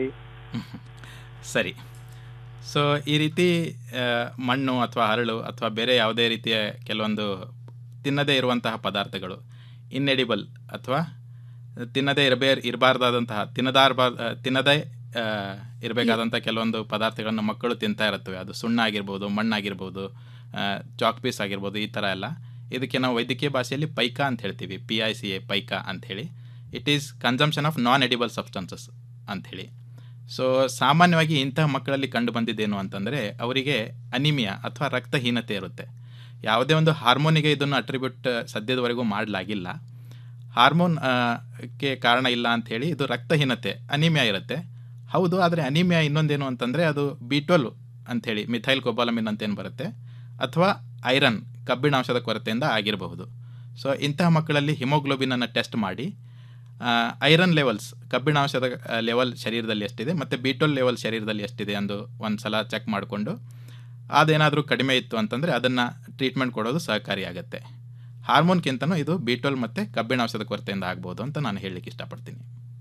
ಸರಿ ಸೊ ಈ ರೀತಿ ಆ, ಮಣ್ಣು ಅಥವಾ ಹರಳು ಅಥವಾ ಬೇರೆ ಯಾವುದೇ ರೀತಿಯ ಕೆಲವೊಂದು ತಿನ್ನದೇ ಇರುವಂತಹ ಪದಾರ್ಥಗಳು ಇನ್ಎಡಿಬಲ್ ಅಥವಾ ತಿನ್ನದೇ ಇರಬೇ ಇರಬಾರ್ದಾದಂತಹ ತಿನ್ನದಾರ್ಬಾರ್ ಆ, ತಿನ್ನದೇ ಆ, ಇರಬೇಕಾದಂಥ ಕೆಲವೊಂದು ಪದಾರ್ಥಗಳನ್ನು ಮಕ್ಕಳು ತಿಂತಾ ಇರುತ್ತವೆ ಅದು ಸುಣ್ಣ ಆಗಿರ್ಬೋದು ಮಣ್ಣಾಗಿರ್ಬೋದು ಚಾಕ್ ಪೀಸ್ ಆಗಿರ್ಬೋದು ಈ ಥರ ಎಲ್ಲ ಇದಕ್ಕೆ ನಾವು ವೈದ್ಯಕೀಯ ಭಾಷೆಯಲ್ಲಿ ಪೈಕಾ ಅಂತ ಹೇಳ್ತೀವಿ P I C A pica ಅಂಥೇಳಿ it is consumption of non edible substances ಅಂಥೇಳಿ ಸೊ ಸಾಮಾನ್ಯವಾಗಿ ಇಂತಹ ಮಕ್ಕಳಲ್ಲಿ ಕಂಡು ಬಂದಿದ್ದೇನು ಅಂತಂದರೆ ಅವರಿಗೆ ಅನಿಮಿಯಾ ಅಥವಾ ರಕ್ತಹೀನತೆ ಇರುತ್ತೆ ಯಾವುದೇ ಒಂದು ಹಾರ್ಮೋನಿಗೆ ಇದನ್ನು ಅಟ್ರಿಬ್ಯೂಟ್ ಸದ್ಯದವರೆಗೂ ಮಾಡಲಾಗಿಲ್ಲ ಹಾರ್ಮೋನ್ ಆ, ಕ್ಕೆ ಕಾರಣ ಇಲ್ಲ ಅಂಥೇಳಿ ಇದು ರಕ್ತಹೀನತೆ ಅನಿಮಿಯಾ ಇರುತ್ತೆ ಹೌದು ಆದರೆ ಅನಿಮಿಯಾ ಇನ್ನೊಂದೇನು ಅಂತಂದರೆ ಅದು ಬಿ ಟ್ವೆಲ್ವ್ ಅಂಥೇಳಿ ಮಿಥೈಲ್ ಕೊಬಾಲಮಿನ್ ಅಂತೇನು ಬರುತ್ತೆ ಅಥವಾ ಐರನ್ ಕಬ್ಬಿಣಾಂಶದ ಕೊರತೆಯಿಂದ ಆಗಿರಬಹುದು ಸೊ ಇಂತಹ ಮಕ್ಕಳಲ್ಲಿ ಹಿಮೋಗ್ಲೋಬಿನನ್ನು ಟೆಸ್ಟ್ ಮಾಡಿ ಐರನ್ ಲೆವೆಲ್ಸ್ ಕಬ್ಬಿಣಾಂಶದ ಲೆವೆಲ್ ಶರೀರದಲ್ಲಿ ಎಷ್ಟಿದೆ ಮತ್ತು ಬಿ ಟ್ವೆಲ್ ಲೆವೆಲ್ ಶರೀರದಲ್ಲಿ ಎಷ್ಟಿದೆ ಎಂದು ಒಂದು ಸಲ ಚೆಕ್ ಮಾಡಿಕೊಂಡು ಅದೇನಾದರೂ ಕಡಿಮೆ ಇತ್ತು ಅಂತಂದರೆ ಅದನ್ನು ಟ್ರೀಟ್ಮೆಂಟ್ ಕೊಡೋದು ಸಹಕಾರಿಯಾಗುತ್ತೆ ಹಾರ್ಮೋನ್ಗಿಂತನೂ ಇದು ಬಿ ಟ್ವೆಲ್ ಮತ್ತು ಕಬ್ಬಿಣಾಂಶದ ಕೊರತೆಯಿಂದ ಆಗ್ಬೋದು ಅಂತ ನಾನು ಹೇಳಲಿಕ್ಕೆ ಇಷ್ಟಪಡ್ತೀನಿ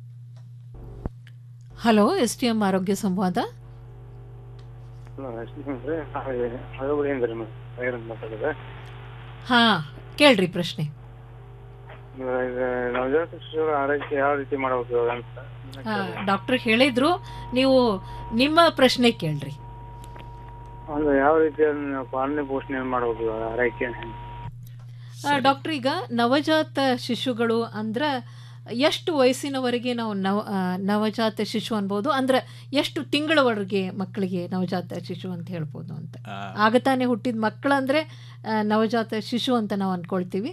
ಹಲೋ ಎಸ್ ಟಿ ಎಂ ಆರೋಗ್ಯ ಸಂವಾದ ಮಾತಾಡೋದು ಹಾ ಕೇಳ್ರಿ ಪ್ರಶ್ನೆ ನವಜಾತ ಶಿಶುಗಳ ಆರೈಕೆ ಯಾವ ರೀತಿ ಮಾಡಬೇಕು ಅಂತ ಡಾಕ್ಟರ್ ಹೇಳಿದ್ರು ನೀವು ನಿಮ್ಮ ಪ್ರಶ್ನೆ ಕೇಳ್ರಿ ಅಂದ್ರೆ ಯಾವ ರೀತಿ ಪಾಲನೆ ಪೋಷಣೆ ಮಾಡಬೇಕು ಆರೈಕೆ ಡಾಕ್ಟರ್ ಈಗ ನವಜಾತ ಶಿಶುಗಳು ಅಂದ್ರೆ ಎಷ್ಟು ವಯಸ್ಸಿನವರೆಗೆ ನಾವು ನವ ಆ, ನವಜಾತ ಶಿಶು ಅನ್ಬೋದು ಅಂದ್ರೆ ಎಷ್ಟು ತಿಂಗಳವರೆಗೆ ಮಕ್ಕಳಿಗೆ ನವಜಾತ ಶಿಶು ಅಂತ ಹೇಳ್ಬೋದು ಅಂತ ಆಗತಾನೆ ಹುಟ್ಟಿದ ಮಕ್ಕಳಂದ್ರೆ ಆ, ನವಜಾತ ಶಿಶು ಅಂತ ನಾವು ಅನ್ಕೊಳ್ತೀವಿ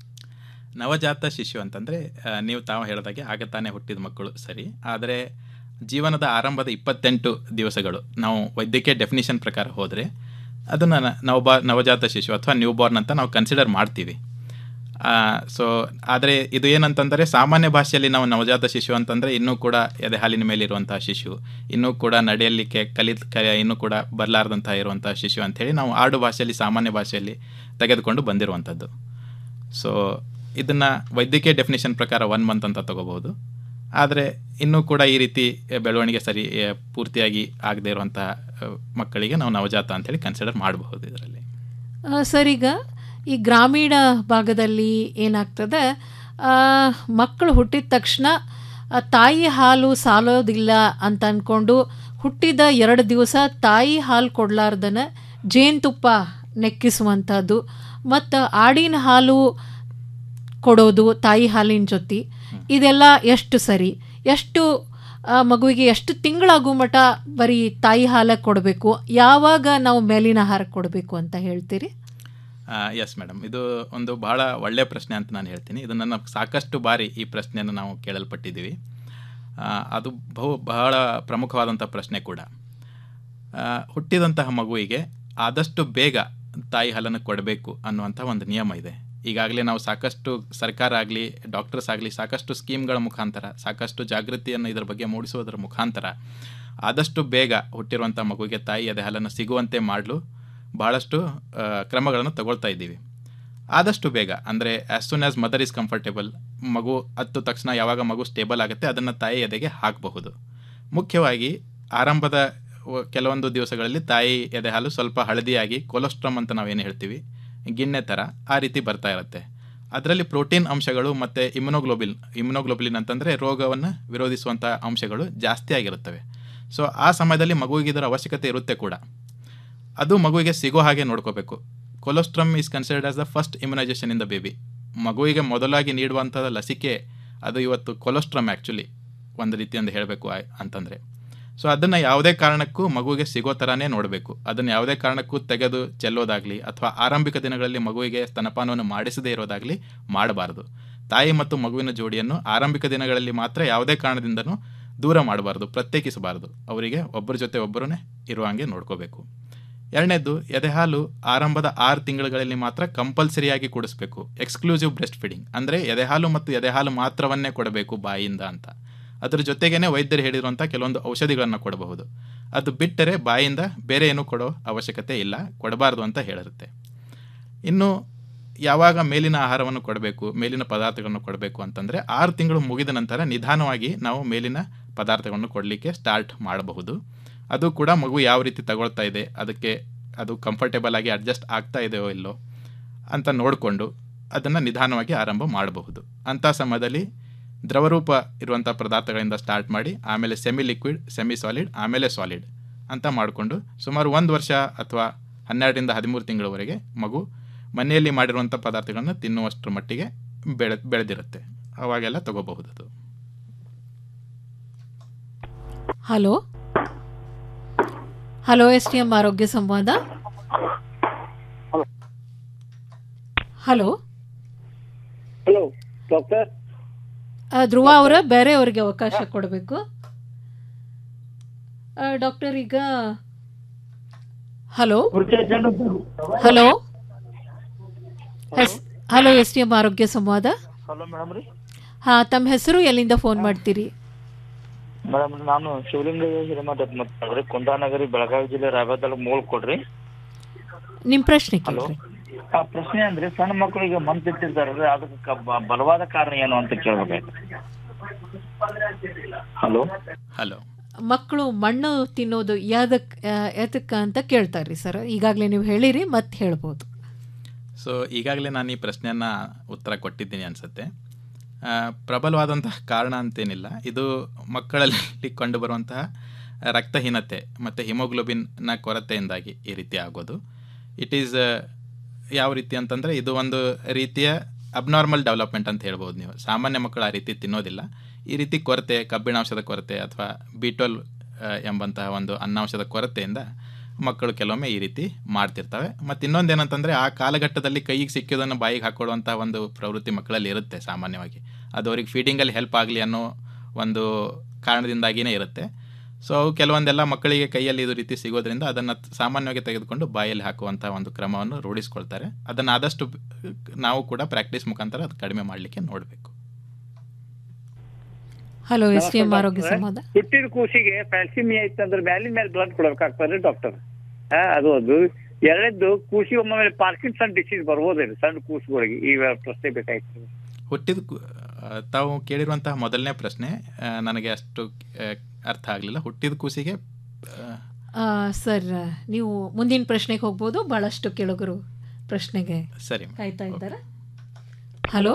ನವಜಾತ ಶಿಶು ಅಂತಂದರೆ ನೀವು ತಾವು ಹೇಳಿದಾಗೆ ಆಗ ತಾನೇ ಹುಟ್ಟಿದ ಮಕ್ಕಳು ಸರಿ ಆದರೆ ಜೀವನದ ಆರಂಭದ ಇಪ್ಪತ್ತೆಂಟು ದಿವಸಗಳು ನಾವು ವೈದ್ಯಕೀಯ ಡೆಫಿನಿಷನ್ ಪ್ರಕಾರ ಹೋದರೆ ಅದನ್ನು ನವಬಾ ನವಜಾತ ಶಿಶು ಅಥವಾ ನ್ಯೂ ಬಾರ್ನ್ ಅಂತ ನಾವು ಕನ್ಸಿಡರ್ ಮಾಡ್ತೀವಿ ಸೊ ಆದರೆ ಇದು ಏನಂತಂದರೆ ಸಾಮಾನ್ಯ ಭಾಷೆಯಲ್ಲಿ ನಾವು ನವಜಾತ ಶಿಶು ಅಂತಂದರೆ ಇನ್ನೂ ಕೂಡ ಎದೆ ಹಾಲಿನ ಮೇಲೆ ಇರುವಂತಹ ಶಿಶು ಇನ್ನೂ ಕೂಡ ನಡೆಯಲಿಕ್ಕೆ ಕಲಿ ಕ ಇನ್ನೂ ಕೂಡ ಬರಲಾರ್ದಂತಹ ಇರುವಂತಹ ಶಿಶು ಅಂಥೇಳಿ ನಾವು ಆಡು ಭಾಷೆಯಲ್ಲಿ ಸಾಮಾನ್ಯ ಭಾಷೆಯಲ್ಲಿ ತೆಗೆದುಕೊಂಡು ಬಂದಿರುವಂಥದ್ದು ಸೊ ಇದನ್ನು ವೈದ್ಯಕೀಯ ಡೆಫಿನೇಷನ್ ಪ್ರಕಾರ ಒನ್ ಮಂತ್ ಅಂತ ತಗೋಬಹುದು ಆದರೆ ಇನ್ನೂ ಕೂಡ ಈ ರೀತಿ ಬೆಳವಣಿಗೆ ಸರಿ ಆ, ಪೂರ್ತಿಯಾಗಿ ಆಗದೇ ಇರುವಂತಹ ಆ, ಮಕ್ಕಳಿಗೆ ನಾವು ನವಜಾತ ಅಂತೇಳಿ ಕನ್ಸಿಡರ್ ಮಾಡಬಹುದು ಇದರಲ್ಲಿ ಆ, ಸರ್ ಈಗ ಈ ಗ್ರಾಮೀಣ ಭಾಗದಲ್ಲಿ ಏನಾಗ್ತದೆ ಆ, ಮಕ್ಕಳು ಹುಟ್ಟಿದ ತಕ್ಷಣ ಆ, ತಾಯಿ ಹಾಲು ಸಾಲೋದಿಲ್ಲ ಅಂತ ಅಂದ್ಕೊಂಡು ಹುಟ್ಟಿದ ಎರಡು ದಿವಸ ತಾಯಿ ಹಾಲು ಕೊಡಲಾರ್ದನ ಜೇನುತುಪ್ಪ ನೆಕ್ಕಿಸುವಂಥದ್ದು ಮತ್ತು ಆಡಿನ ಹಾಲು ಕೊಡೋದು ತಾಯಿ ಹಾಲಿನ ಜೊತೆ ಇದೆಲ್ಲ ಎಷ್ಟು ಸರಿ ಎಷ್ಟು ಆ, ಮಗುವಿಗೆ ಎಷ್ಟು ತಿಂಗಳಾಗೋ ಮಟ ಬರೀ ತಾಯಿ ಹಾಲ ಕೊಡಬೇಕು ಯಾವಾಗ ನಾವು ಮೇಲಿನ ಆಹಾರ ಕೊಡಬೇಕು ಅಂತ ಹೇಳ್ತೀರಿ ಎಸ್ ಮೇಡಮ್ ಇದು ಒಂದು ಬಹಳ ಒಳ್ಳೆಯ ಪ್ರಶ್ನೆ ಅಂತ ನಾನು ಹೇಳ್ತೀನಿ ಇದು ನನ್ನ ಸಾಕಷ್ಟು ಬಾರಿ ಈ ಪ್ರಶ್ನೆಯನ್ನು ನಾವು ಕೇಳಲ್ಪಟ್ಟಿದ್ದೀವಿ ಆ, ಅದು ಬಹು ಬಹಳ ಪ್ರಮುಖವಾದಂಥ ಪ್ರಶ್ನೆ ಕೂಡ ಆ, ಹುಟ್ಟಿದಂತಹ ಮಗುವಿಗೆ ಆದಷ್ಟು ಬೇಗ ತಾಯಿ ಹಾಲನ್ನು ಕೊಡಬೇಕು ಅನ್ನುವಂಥ ಒಂದು ನಿಯಮ ಇದೆ ಈಗಾಗಲೇ ನಾವು ಸಾಕಷ್ಟು ಸರ್ಕಾರ ಆಗಲಿ ಡಾಕ್ಟರ್ಸ್ ಆಗಲಿ ಸಾಕಷ್ಟು ಸ್ಕೀಮ್ಗಳ ಮುಖಾಂತರ ಸಾಕಷ್ಟು ಜಾಗೃತಿಯನ್ನು ಇದರ ಬಗ್ಗೆ ಮೂಡಿಸುವುದರ ಮುಖಾಂತರ ಆದಷ್ಟು ಬೇಗ ಹುಟ್ಟಿರುವಂಥ ಮಗುವಿಗೆ ತಾಯಿ ಎದೆ ಹಾಲನ್ನು ಸಿಗುವಂತೆ ಮಾಡಲು ಭಾಳಷ್ಟು ಆ, ಕ್ರಮಗಳನ್ನು ತಗೊಳ್ತಾ ಇದ್ದೀವಿ ಆದಷ್ಟು ಬೇಗ ಅಂದರೆ as soon as mother is comfortable ಮಗು ಹತ್ತು ತಕ್ಷಣ ಯಾವಾಗ ಮಗು ಸ್ಟೇಬಲ್ ಆಗುತ್ತೆ ಅದನ್ನು ತಾಯಿ ಎದೆಗೆ ಹಾಕಬಹುದು ಮುಖ್ಯವಾಗಿ ಆರಂಭದ ವ- ಕೆಲವೊಂದು ದಿವಸಗಳಲ್ಲಿ ತಾಯಿ ಎದೆ ಹಾಲು ಸ್ವಲ್ಪ ಹಳದಿಯಾಗಿ ಕೊಲೆಸ್ಟ್ರಾಮ್ ಅಂತ ನಾವೇನು ಹೇಳ್ತೀವಿ ಗಿಣ್ಣೆ ಥರ ಆ ರೀತಿ ಬರ್ತಾ ಇರುತ್ತೆ ಅದರಲ್ಲಿ ಪ್ರೋಟೀನ್ ಅಂಶಗಳು ಮತ್ತು ಇಮ್ಯುನೋಗ್ಲೋಬಿನ್ ಇಮ್ಯುನೋಗ್ಲೋಬಿಲಿನ್ ಅಂತಂದರೆ ರೋಗವನ್ನು ವಿರೋಧಿಸುವಂಥ ಅಂಶಗಳು ಜಾಸ್ತಿ ಆಗಿರುತ್ತವೆ ಸೊ ಆ ಸಮಯದಲ್ಲಿ ಮಗುವಿಗೆ ಇದರ ಅವಶ್ಯಕತೆ ಇರುತ್ತೆ ಕೂಡ ಅದು ಮಗುವಿಗೆ ಸಿಗೋ ಹಾಗೆ ನೋಡ್ಕೋಬೇಕು colostrum is considered as the first immunisation in the baby ಮಗುವಿಗೆ ಮೊದಲಾಗಿ ನೀಡುವಂಥ ಲಸಿಕೆ ಅದು ಇವತ್ತು ಕೊಲೆಸ್ಟ್ರಮ್ ಆ್ಯಕ್ಚುಲಿ ಒಂದು ರೀತಿಯಿಂದ ಹೇಳಬೇಕು ಅಂತಂದರೆ ಸೊ ಅದನ್ನು ಯಾವುದೇ ಕಾರಣಕ್ಕೂ ಮಗುವಿಗೆ ಸಿಗೋ ಥರನೇ ನೋಡಬೇಕು ಅದನ್ನು ಯಾವುದೇ ಕಾರಣಕ್ಕೂ ತೆಗೆದು ಚೆಲ್ಲೋದಾಗಲಿ ಅಥವಾ ಆರಂಭಿಕ ದಿನಗಳಲ್ಲಿ ಮಗುವಿಗೆ ಸ್ತನಪಾನವನ್ನು ಮಾಡಿಸದೇ ಇರೋದಾಗಲಿ ಮಾಡಬಾರ್ದು ತಾಯಿ ಮತ್ತು ಮಗುವಿನ ಜೋಡಿಯನ್ನು ಆರಂಭಿಕ ದಿನಗಳಲ್ಲಿ ಮಾತ್ರ ಯಾವುದೇ ಕಾರಣದಿಂದನೂ ದೂರ ಮಾಡಬಾರ್ದು ಪ್ರತ್ಯೇಕಿಸಬಾರ್ದು ಅವರಿಗೆ ಒಬ್ಬರ ಜೊತೆ ಒಬ್ಬರನ್ನೇ ಇರುವಂಗೆ ನೋಡ್ಕೋಬೇಕು ಎರಡನೇದು ಎದೆಹಾಲು ಆರಂಭದ ಆರು ತಿಂಗಳುಗಳಲ್ಲಿ ಮಾತ್ರ ಕಂಪಲ್ಸರಿಯಾಗಿ ಕುಡಿಸ್ಬೇಕು ಎಕ್ಸ್ಕ್ಲೂಸಿವ್ ಬ್ರೆಸ್ಟ್ ಫೀಡಿಂಗ್ ಅಂದರೆ ಎದೆಹಾಲು ಮತ್ತು ಎದೆಹಾಲು ಮಾತ್ರವನ್ನೇ ಕೊಡಬೇಕು ಬಾಯಿಯಿಂದ ಅಂತ ಅದ್ರ ಜೊತೆಗೇನೆ ವೈದ್ಯರು ಹೇಳಿರುವಂಥ ಕೆಲವೊಂದು ಔಷಧಿಗಳನ್ನು ಕೊಡಬಹುದು ಅದು ಬಿಟ್ಟರೆ ಬಾಯಿಂದ ಬೇರೆ ಏನೂ ಕೊಡೋ ಅವಶ್ಯಕತೆ ಇಲ್ಲ ಕೊಡಬಾರ್ದು ಅಂತ ಹೇಳಿರುತ್ತೆ ಇನ್ನು ಯಾವಾಗ ಮೇಲಿನ ಆಹಾರವನ್ನು ಕೊಡಬೇಕು ಮೇಲಿನ ಪದಾರ್ಥಗಳನ್ನು ಕೊಡಬೇಕು ಅಂತಂದರೆ ಆರು ತಿಂಗಳು ಮುಗಿದ ನಂತರ ನಿಧಾನವಾಗಿ ನಾವು ಮೇಲಿನ ಪದಾರ್ಥಗಳನ್ನು ಕೊಡಲಿಕ್ಕೆ ಸ್ಟಾರ್ಟ್ ಮಾಡಬಹುದು ಅದು ಕೂಡ ಮಗು ಯಾವ ರೀತಿ ತಗೊಳ್ತಾ ಇದೆ ಅದಕ್ಕೆ ಅದು ಕಂಫರ್ಟೇಬಲ್ ಆಗಿ ಅಡ್ಜಸ್ಟ್ ಆಗ್ತಾ ಇದೆಯೋ ಇಲ್ಲೋ ಅಂತ ನೋಡಿಕೊಂಡು ಅದನ್ನು ನಿಧಾನವಾಗಿ ಆರಂಭ ಮಾಡಬಹುದು ಅಂಥ ಸಮಯದಲ್ಲಿ ದ್ರವರೂಪ ಇರುವಂಥ ಪದಾರ್ಥಗಳಿಂದ ಸ್ಟಾರ್ಟ್ ಮಾಡಿ ಆಮೇಲೆ ಸೆಮಿ ಲಿಕ್ವಿಡ್ ಸೆಮಿ ಸಾಲಿಡ್ ಆಮೇಲೆ ಸಾಲಿಡ್ ಅಂತ ಮಾಡಿಕೊಂಡು ಸುಮಾರು ಒಂದು ವರ್ಷ ಅಥವಾ ಹನ್ನೆರಡರಿಂದ ಹದಿಮೂರು ತಿಂಗಳವರೆಗೆ ಮಗು ಮನೆಯಲ್ಲಿ ಮಾಡಿರುವಂಥ ಪದಾರ್ಥಗಳನ್ನು ತಿನ್ನುವಷ್ಟರ ಮಟ್ಟಿಗೆ ಬೆಳೆ ಬೆಳೆದಿರುತ್ತೆ ಅವಾಗೆಲ್ಲ ತಗೋಬಹುದು ಅದು hello hello S T M ಆರೋಗ್ಯ ಸಂವಾದ ಹಲೋ ಹಲೋ ಡಾಕ್ಟರ್ ಆ, ಧ್ರುವ ಅವರ ಬೇರೆಯವರಿಗೆ ಅವಕಾಶ ಕೊಡಬೇಕು ಡಾಕ್ಟರ್ ಈಗ hello hello S hello S T M ಆರೋಗ್ಯ ಸಂವಾದ ಹಲೋ ಮೇಡಮ್ ರೀ ಹಾ ತಮ್ಮ ಹೆಸರು ಎಲ್ಲಿಂದ ಫೋನ್ ಮಾಡ್ತೀರಿ ಮೇಡಮ್ ನಾನು ಶಿವಲಿಂಗ ಹಿರೇಮಠ ಮಾತಾಡ್ರಿ ಕುಂದಾನಗರಿ ಬೆಳಗಾವಿ ಜಿಲ್ಲೆ ರಾಯಬಾಗ್ ತಾಲೂಕು ಮೂಲ್ ಕೊಡ್ರಿ ನಿಮ್ಮ ಪ್ರಶ್ನೆ ಹಲೋ ಕೇಳ್ರಿ ಆ ಪ್ರಶ್ನೆ ಅಂದ್ರೆ ಸಣ್ಣ ಮಕ್ಕಳಿಗೆ ಮಂತ್ ಇಟ್ಟಿರ್ತಾರಲ್ರಿ ಅದಕ್ಕೆ ಕ- ಬ- ಬಲವಾದ ಕಾರಣ ಏನು ಅಂತ ಕೇಳ್ಬೇಕಾಯ್ತು ಹಲೋ ಹಲೋ ಮಕ್ಕಳು ಮಣ್ಣು ತಿನ್ನೋದು ಯಾದಕ್ ಯಾತಕ್ಕ ಅಂತ ಕೇಳ್ತಾರ್ರಿ ಸರ್ ಈಗಾಗಲೇ ನೀವು ಹೇಳಿರಿ ಮತ್ತೆ ಹೇಳ್ಬೋದು ಸೊ ಈಗಾಗಲೇ ನಾನು ಈ ಪ್ರಶ್ನೆಯನ್ನು ಉತ್ತರ ಕೊಟ್ಟಿದ್ದೀನಿ ಅನಿಸುತ್ತೆ ಪ್ರಬಲವಾದಂತಹ ಕಾರಣ ಅಂತೇನಿಲ್ಲ ಇದು ಮಕ್ಕಳಲ್ಲಿ ಕಂಡುಬರುವಂತಹ ರಕ್ತಹೀನತೆ ಮತ್ತು ಹಿಮೋಗ್ಲೋಬಿನ್ನ ಕೊರತೆಯಿಂದಾಗಿ ಈ ರೀತಿ ಆಗೋದು ಇಟ್ ಈಸ್ ಯಾವ ರೀತಿ ಅಂತಂದರೆ ಇದು ಒಂದು ರೀತಿಯ ಅಬ್ನಾರ್ಮಲ್ ಡೆವಲಪ್ಮೆಂಟ್ ಅಂತ ಹೇಳ್ಬೋದು ನೀವು ಸಾಮಾನ್ಯ ಮಕ್ಕಳು ಆ ರೀತಿ ತಿನ್ನೋದಿಲ್ಲ ಈ ರೀತಿ ಕೊರತೆ ಕಬ್ಬಿಣಾಂಶದ ಕೊರತೆ ಅಥವಾ ಬಿಟೋಲ್ ಎಂಬಂತಹ ಒಂದು ಅನ್ನಾಂಶದ ಕೊರತೆಯಿಂದ ಮಕ್ಕಳು ಕೆಲವೊಮ್ಮೆ ಈ ರೀತಿ ಮಾಡ್ತಿರ್ತವೆ ಮತ್ತು ಇನ್ನೊಂದು ಏನಂತಂದರೆ ಆ ಕಾಲಘಟ್ಟದಲ್ಲಿ ಕೈಗೆ ಸಿಕ್ಕಿದ್ದನ್ನು ಬಾಯಿಗೆ ಹಾಕೊಳ್ಳುವಂಥ ಒಂದು ಪ್ರವೃತ್ತಿ ಮಕ್ಕಳಲ್ಲಿ ಇರುತ್ತೆ ಸಾಮಾನ್ಯವಾಗಿ ಅದು ಅವ್ರಿಗೆ ಫೀಡಿಂಗಲ್ಲಿ ಹೆಲ್ಪ್ ಆಗಲಿ ಅನ್ನೋ ಒಂದು ಕಾರಣದಿಂದಾಗಿಯೇ ಇರುತ್ತೆ ಸೊ ಅವು ಕೆಲವೊಂದೆಲ್ಲ ಮಕ್ಕಳಿಗೆ ಕೈಯಲ್ಲಿ ಇದು ರೀತಿ ಸಿಗೋದ್ರಿಂದ ಅದನ್ನು ಸಾಮಾನ್ಯವಾಗಿ ತೆಗೆದುಕೊಂಡು ಬಾಯಲ್ಲಿ ಹಾಕುವಂಥ ಒಂದು ಕ್ರಮವನ್ನು ರೂಢಿಸ್ಕೊಳ್ತಾರೆ ಅದನ್ನು ಆದಷ್ಟು ನಾವು ಕೂಡ ಪ್ರಾಕ್ಟೀಸ್ ಮುಖಾಂತರ ಅದು ಕಡಿಮೆ ಮಾಡಲಿಕ್ಕೆ ನೋಡಬೇಕು ಹಲೋ ಎಸ್ ಟಿ ಎಂ ಆರೋಗ್ಯ ಸಂವಾದ ಹುಟ್ಟಿದ ಕೂಸಿಗೆ ಫ್ಯಾಲ್ಸಿಮಿಯಾ ಇತ್ತಂದ್ರೆ ಮ್ಯಾಲಿನ ಮೇಲೆ ಬ್ಲಡ್ ಕೊಡ್ಬೇಕಾಗ್ತದೆ ಡಾಕ್ಟರ್ ಹಾ ಅದು ಒಂದು ಎರಡದ್ದು ಕೂಸಿ ಒಮ್ಮೆ ಪಾರ್ಕಿನ್ಸನ್ ಡಿಸೀಸ್ ಬರ್ಬೋದೇನು ಸಣ್ಣ ಕೂಸುಗಳಿಗೆ ಈ ಪ್ರಶ್ನೆ ಬೇಕಾಯ್ತು ಹುಟ್ಟಿದ ಕು- ಆ, ತಾವು ಕೇಳಿರುವಂತಹ ಮೊದಲನೇ ಪ್ರಶ್ನೆ ಆ, ನನಗೆ ಅಷ್ಟು ಆ, ಅರ್ಥ ಆಗಲಿಲ್ಲ ಹುಟ್ಟಿದ ಕೂಸಿಗೆ ಆ, ಆ, ಸರ್ ನೀವು ಮುಂದಿನ ಪ್ರಶ್ನೆಗೆ ಹೋಗ್ಬೋದು ಬಹಳಷ್ಟು ಕೆಳಗರು ಪ್ರಶ್ನೆಗೆ ಸರಿ ಕಾಯ್ತಾ ಇದ್ದಾರೆ ಹಲೋ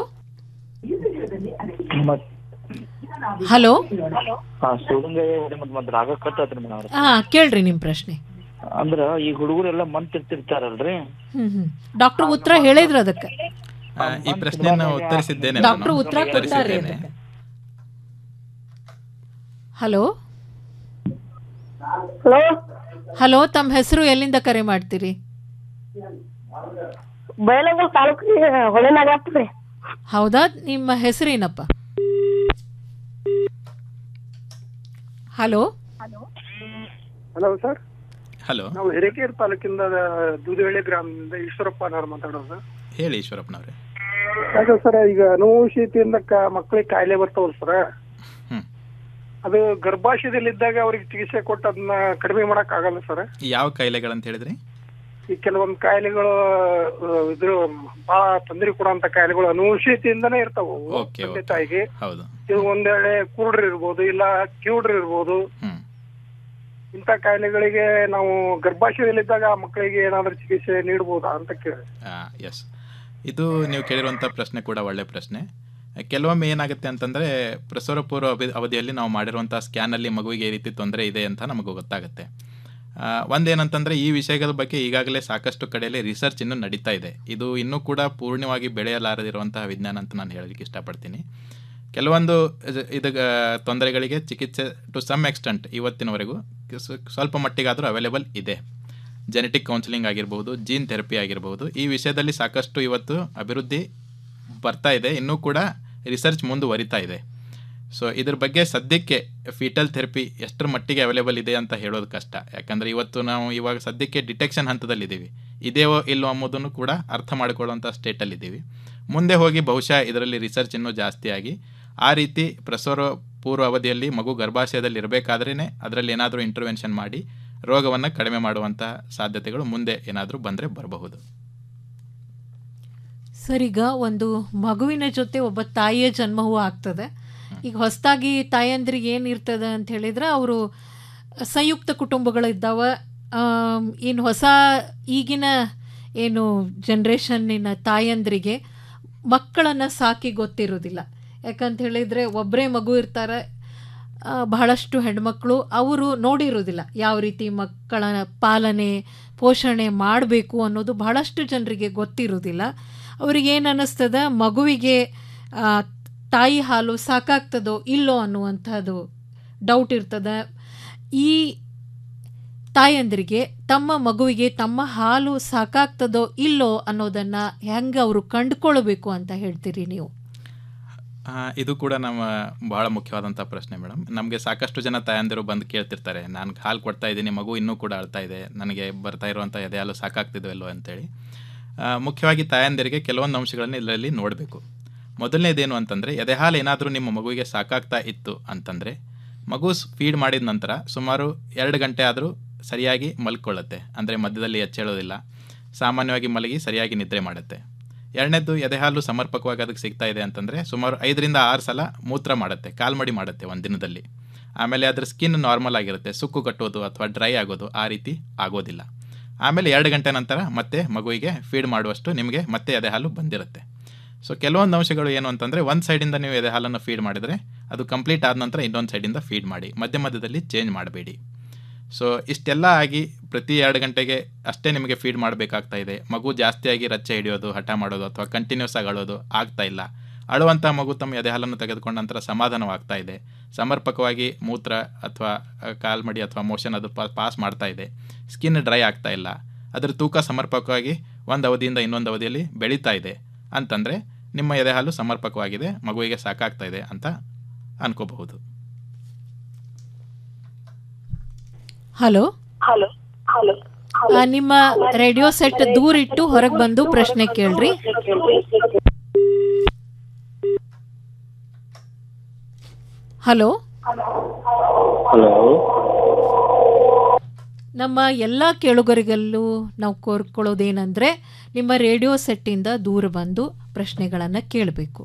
ಹಲೋ ಹಾ ಶಿವಲಿಂಗಯ್ಯ ಮತ್ತೆ ಮತ್ತೆ ರಾಗ ಕಟ್ಟತ್ರಿ ಮೇಡಮ್ ಹಾ ಕೇಳ್ರಿ ನಿಮ್ಮ ಪ್ರಶ್ನೆ ಅಂದ್ರ ಈ ಹುಡುಗರೆಲ್ಲ ಮಂತಿರ್ತಿರ್ತಾರಲ್ರಿ ಹ್ಮ್ ಹ್ಮ್ ಡಾಕ್ಟರ್ ಉತ್ತರ ಹೇಳಿದ್ರು ಅದಕ್ಕೆ ಆ, ಈ ಪ್ರಶ್ನೆಯನ್ನು ಉತ್ತರಿಸಿದ್ದೇನೆ ನಾನು. ಡಾಕ್ಟರ್ ಉತ್ತರ ಕೊಡ್ತಾರೆ ಉತ್ತರಿಸಿದ್ದೇನೆ ಹಲೋ ಹಲೋ ಹಲೋ ತಮ್ಮ ಹೆಸರು ಎಲ್ಲಿಂದ ಕರೆ ಮಾಡ್ತೀರಿ ಬಯಲಂಗಲ್ ತಾಲೂಕಿಗೆ ಹೊಳೆನಾಗಾತ್ರಿ ಹೌದಾ ನಿಮ್ಮ ಹೆಸರೇನಪ್ಪ ಹಲೋ ಹಲೋ ಸರ್ ಹಲೋ ನಾವು ಹಿರೇಕೆರೆ ತಾಲೂಕಿಂದ ದೂದಹಳ್ಳಿ ಗ್ರಾಮದಿಂದ ಈಶ್ವರಪ್ಪ ಅನ್ನೋರು ಮಾತಾಡೋದು ಹೇಳಿ ಈಶ್ವರಪ್ಪನವ್ರೆ ಯಾಕೆ ಸರ್ ಈಗ ನೋವು ಶೀತಿಯಿಂದ ಕ- ಮಕ್ಕಳಿಗೆ ಕಾಯಿಲೆ ಬರ್ತಾವಲ್ಲ ಸರ್ ಹ್ಮ್. ಅದು ಗರ್ಭಾಶಯದಲ್ಲಿದ್ದಾಗ ಅವ್ರಿಗೆ ಚಿಕಿತ್ಸೆ ಕೊಟ್ಟು ಅದನ್ನ ಕಡಿಮೆ ಮಾಡಕ್ ಆಗಲ್ಲ ಸರ್ ಯಾವ ಕಾಯಿಲೆಗಳಂತ ಹೇಳಿದ್ರಿ ಈ ಕೆಲವೊಂದು ಕಾಯಿಲೆಗಳು ಆ, ಇದ್ರ ಬಹಳ ತೊಂದರೆ ಕೊಡುವಂತ ಕಾಯಿಲೆಗಳು ಅನುವಂಶೀಯತೆಯಿಂದನೇ ಇರ್ತಾವ ಅವು ಓಕೆ ತಂದೆ ತಾಯಿಗೆ ಹೌದು ಇದು ಒಂದ್ ವೇಳೆ ಕುರುಡ್ರು ಇರ್ಬೋದು ಇಲ್ಲ ಕಿವುಡ್ರು ಇರ್ಬೋದು ಹ್ಮ್. ಇಂಥ ಕಾಯಿಲೆಗಳಿಗೆ ನಾವು ಗರ್ಭಾಶಯದಲ್ಲಿದ್ದಾಗ ಆ ಮಕ್ಕಳಿಗೆ ಏನಾದ್ರೂ ಚಿಕಿತ್ಸೆ ನೀಡಬಹುದಾ ಅಂತ ಕೇಳಿ ಎಸ್ ಇದು ನೀವು ಕೇಳಿರುವಂಥ ಪ್ರಶ್ನೆ ಕೂಡ ಒಳ್ಳೆ ಪ್ರಶ್ನೆ ಕೆಲವೊಮ್ಮೆ ಏನಾಗುತ್ತೆ ಅಂತಂದರೆ ಪ್ರಸವ ಪೂರ್ವ ಅವಧಿ ಅವಧಿಯಲ್ಲಿ ನಾವು ಮಾಡಿರುವಂಥ ಸ್ಕ್ಯಾನಲ್ಲಿ ಮಗುವಿಗೆ ಈ ರೀತಿ ತೊಂದರೆ ಇದೆ ಅಂತ ನಮಗೆ ಗೊತ್ತಾಗುತ್ತೆ ಆ, ಒಂದೇನಂತಂದರೆ ಈ ವಿಷಯಗಳ ಬಗ್ಗೆ ಈಗಾಗಲೇ ಸಾಕಷ್ಟು ಕಡೆಯಲ್ಲಿ ರಿಸರ್ಚ್ ಇನ್ನೂ ನಡೀತಾ ಇದೆ ಇದು ಇನ್ನೂ ಕೂಡ ಪೂರ್ಣವಾಗಿ ಬೆಳೆಯಲಾರದಿರುವಂತಹ ವಿಜ್ಞಾನ ಅಂತ ನಾನು ಹೇಳಲಿಕ್ಕೆ ಇಷ್ಟಪಡ್ತೀನಿ ಕೆಲವೊಂದು ಇದ್- ಇದು ತೊಂದರೆಗಳಿಗೆ ಚಿಕಿತ್ಸೆ ಟು ಸಮ್ ಎಕ್ಸ್ಟೆಂಟ್ ಇವತ್ತಿನವರೆಗೂ ಸ್- ಸ್ವಲ್ಪ ಮಟ್ಟಿಗಾದರೂ ಅವೈಲೇಬಲ್ ಇದೆ ಜೆನೆಟಿಕ್ ಕೌನ್ಸಿಲಿಂಗ್ ಆಗಿರ್ಬೋದು ಜೀನ್ ಥೆರಪಿ ಆಗಿರ್ಬೋದು ಈ ವಿಷಯದಲ್ಲಿ ಸಾಕಷ್ಟು ಇವತ್ತು ಅಭಿವೃದ್ಧಿ ಬರ್ತಾ ಇದೆ ಇನ್ನೂ ಕೂಡ ರಿಸರ್ಚ್ ಮುಂದುವರಿತಾ ಇದೆ ಸೊ ಇದ್ರ ಬಗ್ಗೆ ಸದ್ಯಕ್ಕೆ ಫೀಟಲ್ ಥೆರಪಿ ಎಷ್ಟರ ಮಟ್ಟಿಗೆ ಅವೈಲೇಬಲ್ ಇದೆ ಅಂತ ಹೇಳೋದು ಕಷ್ಟ ಯಾಕಂದರೆ ಇವತ್ತು ನಾವು ಇವಾಗ ಸದ್ಯಕ್ಕೆ ಡಿಟೆಕ್ಷನ್ ಹಂತದಲ್ಲಿದ್ದೀವಿ ಇದೇವೋ ಇಲ್ಲೋ ಎಂಬುದನ್ನು ಕೂಡ ಅರ್ಥ ಮಾಡಿಕೊಳ್ಳುವಂಥ ಸ್ಟೇಟಲ್ಲಿದ್ದೀವಿ ಮುಂದೆ ಹೋಗಿ ಬಹುಶಃ ಇದರಲ್ಲಿ ರಿಸರ್ಚ್ ಇನ್ನೂ ಜಾಸ್ತಿ ಆಗಿ ಆ ರೀತಿ ಪ್ರಸವ ಪೂರ್ವ ಅವಧಿಯಲ್ಲಿ ಮಗು ಗರ್ಭಾಶಯದಲ್ಲಿ ಇರಬೇಕಾದ್ರೇ ಅದರಲ್ಲಿ ಏನಾದರೂ ಇಂಟರ್ವೆನ್ಷನ್ ಮಾಡಿ ರೋಗವನ್ನು ಕಡಿಮೆ ಮಾಡುವಂಥ ಸಾಧ್ಯತೆಗಳು ಮುಂದೆ ಏನಾದರೂ ಬಂದರೆ ಬರಬಹುದು ಸರ್ ಈಗ ಒಂದು ಮಗುವಿನ ಜೊತೆ ಒಬ್ಬ ತಾಯಿಯ ಜನ್ಮವೂ ಆಗ್ತದೆ ಈಗ ಹೊಸದಾಗಿ ತಾಯಂದ್ರಿಗೆ ಏನು ಇರ್ತದೆ ಅಂತ ಹೇಳಿದ್ರೆ ಅವರು ಸಂಯುಕ್ತ ಕುಟುಂಬಗಳಿದ್ದಾವೆ ಇನ್ನು ಹೊಸ ಈಗಿನ ಏನು ಜನ್ರೇಷನ್ನಿನ ತಾಯಂದ್ರಿಗೆ ಮಕ್ಕಳನ್ನು ಸಾಕಿ ಗೊತ್ತಿರೋದಿಲ್ಲ ಯಾಕಂತ ಹೇಳಿದರೆ ಒಬ್ಬರೇ ಮಗು ಇರ್ತಾರೆ ಆ, ಬಹಳಷ್ಟು ಹೆಣ್ಮಕ್ಳು ಅವರು ನೋಡಿರೋದಿಲ್ಲ ಯಾವ ರೀತಿ ಮಕ್ಕಳ ಪಾಲನೆ ಪೋಷಣೆ ಮಾಡಬೇಕು ಅನ್ನೋದು ಬಹಳಷ್ಟು ಜನರಿಗೆ ಗೊತ್ತಿರೋದಿಲ್ಲ ಅವ್ರಿಗೆ ಏನು ಅನ್ನಿಸ್ತದ ಮಗುವಿಗೆ ಆ, ತಾಯಿ ಹಾಲು ಸಾಕಾಗ್ತದೋ ಇಲ್ಲೋ ಅನ್ನುವಂಥದ್ದು ಡೌಟ್ ಇರ್ತದೆ ಈ ತಾಯಂದಿರಿಗೆ ತಮ್ಮ ಮಗುವಿಗೆ ತಮ್ಮ ಹಾಲು ಸಾಕಾಗ್ತದೋ ಇಲ್ಲೋ ಅನ್ನೋದನ್ನು ಹೆಂಗೆ ಅವರು ಕಂಡುಕೊಳ್ಬೇಕು ಅಂತ ಹೇಳ್ತೀರಿ ನೀವು ಆ, ಇದು ಕೂಡ ನಮ್ಮ ಬಹಳ ಮುಖ್ಯವಾದಂಥ ಪ್ರಶ್ನೆ ಮೇಡಮ್ ನಮಗೆ ಸಾಕಷ್ಟು ಜನ ತಾಯಂದಿರು ಬಂದು ಕೇಳ್ತಿರ್ತಾರೆ ನಾನು ಹಾಲು ಕೊಡ್ತಾ ಇದ್ದೀನಿ ಮಗು ಇನ್ನೂ ಕೂಡ ಅಳ್ತಾ ಇದೆ ನನಗೆ ಬರ್ತಾ ಇರುವಂಥ ಎದೆ ಹಾಲು ಸಾಕಾಗ್ತಿದ್ವಲ್ಲೋ ಅಂತೇಳಿ ಆ, ಮುಖ್ಯವಾಗಿ ತಾಯಂದಿರಿಗೆ ಕೆಲವೊಂದು ಅಂಶಗಳನ್ನು ಇದರಲ್ಲಿ ನೋಡಬೇಕು ಮೊದಲನೇದೇನು ಅಂತಂದರೆ ಎದೆ ಹಾಲು ಏನಾದರೂ ನಿಮ್ಮ ಮಗುವಿಗೆ ಸಾಕಾಗ್ತಾ ಇತ್ತು ಅಂತಂದರೆ ಮಗು ಫೀಡ್ ಮಾಡಿದ ನಂತರ ಸುಮಾರು ಎರಡು ಗಂಟೆ ಆದರೂ ಸರಿಯಾಗಿ ಮಲ್ಕೊಳ್ಳುತ್ತೆ ಅಂದರೆ ಮಧ್ಯದಲ್ಲಿ ಎಚ್ಚೇಳೋದಿಲ್ಲ ಸಾಮಾನ್ಯವಾಗಿ ಮಲಗಿ ಸರಿಯಾಗಿ ನಿದ್ರೆ ಮಾಡುತ್ತೆ ಎರಡನೇದು ಎದೆಹಾಲು ಸಮರ್ಪಕವಾಗಿ ಅದಕ್ಕೆ ಸಿಗ್ತಾ ಇದೆ ಅಂತಂದರೆ ಸುಮಾರು ಐದರಿಂದ ಆರು ಸಲ ಮೂತ್ರ ಮಾಡುತ್ತೆ ಕಾಲ್ಮಡಿ ಮಾಡುತ್ತೆ ಒಂದು ದಿನದಲ್ಲಿ ಆಮೇಲೆ ಅದ್ರ ಸ್ಕಿನ್ ನಾರ್ಮಲ್ ಆಗಿರುತ್ತೆ ಸುಕ್ಕು ಕಟ್ಟೋದು ಅಥವಾ ಡ್ರೈ ಆಗೋದು ಆ ರೀತಿ ಆಗೋದಿಲ್ಲ ಆಮೇಲೆ ಎರಡು ಗಂಟೆ ನಂತರ ಮತ್ತೆ ಮಗುವಿಗೆ ಫೀಡ್ ಮಾಡುವಷ್ಟು ನಿಮಗೆ ಮತ್ತೆ ಎದೆ ಹಾಲು ಬಂದಿರುತ್ತೆ ಸೊ ಕೆಲವೊಂದು ಅಂಶಗಳು ಏನು ಅಂತಂದರೆ ಒಂದು ಸೈಡಿಂದ ನೀವು ಎದೆ ಹಾಲನ್ನು ಫೀಡ್ ಮಾಡಿದರೆ ಅದು ಕಂಪ್ಲೀಟ್ ಆದ ನಂತರ ಇನ್ನೊಂದು ಸೈಡಿಂದ ಫೀಡ್ ಮಾಡಿ ಮಧ್ಯ ಮಧ್ಯದಲ್ಲಿ ಚೇಂಜ್ ಮಾಡಬೇಡಿ ಸೊ ಇಷ್ಟೆಲ್ಲ ಆಗಿ ಪ್ರತಿ ಎರಡು ಗಂಟೆಗೆ ಅಷ್ಟೇ ನಿಮಗೆ ಫೀಡ್ ಮಾಡಬೇಕಾಗ್ತಾ ಇದೆ ಮಗು ಜಾಸ್ತಿಯಾಗಿ ರಚ್ಚೆ ಹಿಡಿಯೋದು ಹಠ ಮಾಡೋದು ಅಥವಾ ಕಂಟಿನ್ಯೂಸ್ ಆಗಿ ಅಳೋದು ಆಗ್ತಾ ಇಲ್ಲ ಅಳುವಂಥ ಮಗು ತಮ್ಮ ಎದೆ ಹಾಲನ್ನು ತೆಗೆದುಕೊಂಡ ನಂತರ ಸಮಾಧಾನವಾಗ್ತಾ ಇದೆ ಸಮರ್ಪಕವಾಗಿ ಮೂತ್ರ ಅಥವಾ ಕಾಲ್ಮಡಿ ಅಥವಾ ಮೋಷನ್ ಅದು ಪಾಸ್ ಮಾಡ್ತಾ ಇದೆ ಸ್ಕಿನ್ ಡ್ರೈ ಆಗ್ತಾ ಇಲ್ಲ ಅದರ ತೂಕ ಸಮರ್ಪಕವಾಗಿ ಒಂದು ಅವಧಿಯಿಂದ ಇನ್ನೊಂದು ಅವಧಿಯಲ್ಲಿ ಬೆಳೀತಾ ಇದೆ ಅಂತಂದರೆ ನಿಮ್ಮ ಎದೆ ಹಾಲು ಸಮರ್ಪಕವಾಗಿದೆ ಮಗುವಿಗೆ ಸಾಕಾಗ್ತಾ ಇದೆ ಅಂತ ಅನ್ಕೋಬಹುದು ಹಲೋ ಹಲೋ ಹಲೋ ಆ, ನಿಮ್ಮ ರೇಡಿಯೋ ಸೆಟ್ ದೂರ ಇಟ್ಟು ಹೊರಗೆ ಬಂದು ಪ್ರಶ್ನೆ ಕೇಳ್ರಿ ಹಲೋ ಹಲೋ ನಮ್ಮ ಎಲ್ಲ ಕೇಳುಗರಿಗಲ್ಲೂ ನಾವು ಕೋರ್ಕೊಳ್ಳೋದೇನೆಂದರೆ ನಿಮ್ಮ ರೇಡಿಯೋ ಸೆಟ್ಟಿಂದ ದೂರ ಬಂದು ಪ್ರಶ್ನೆಗಳನ್ನು ಕೇಳಬೇಕು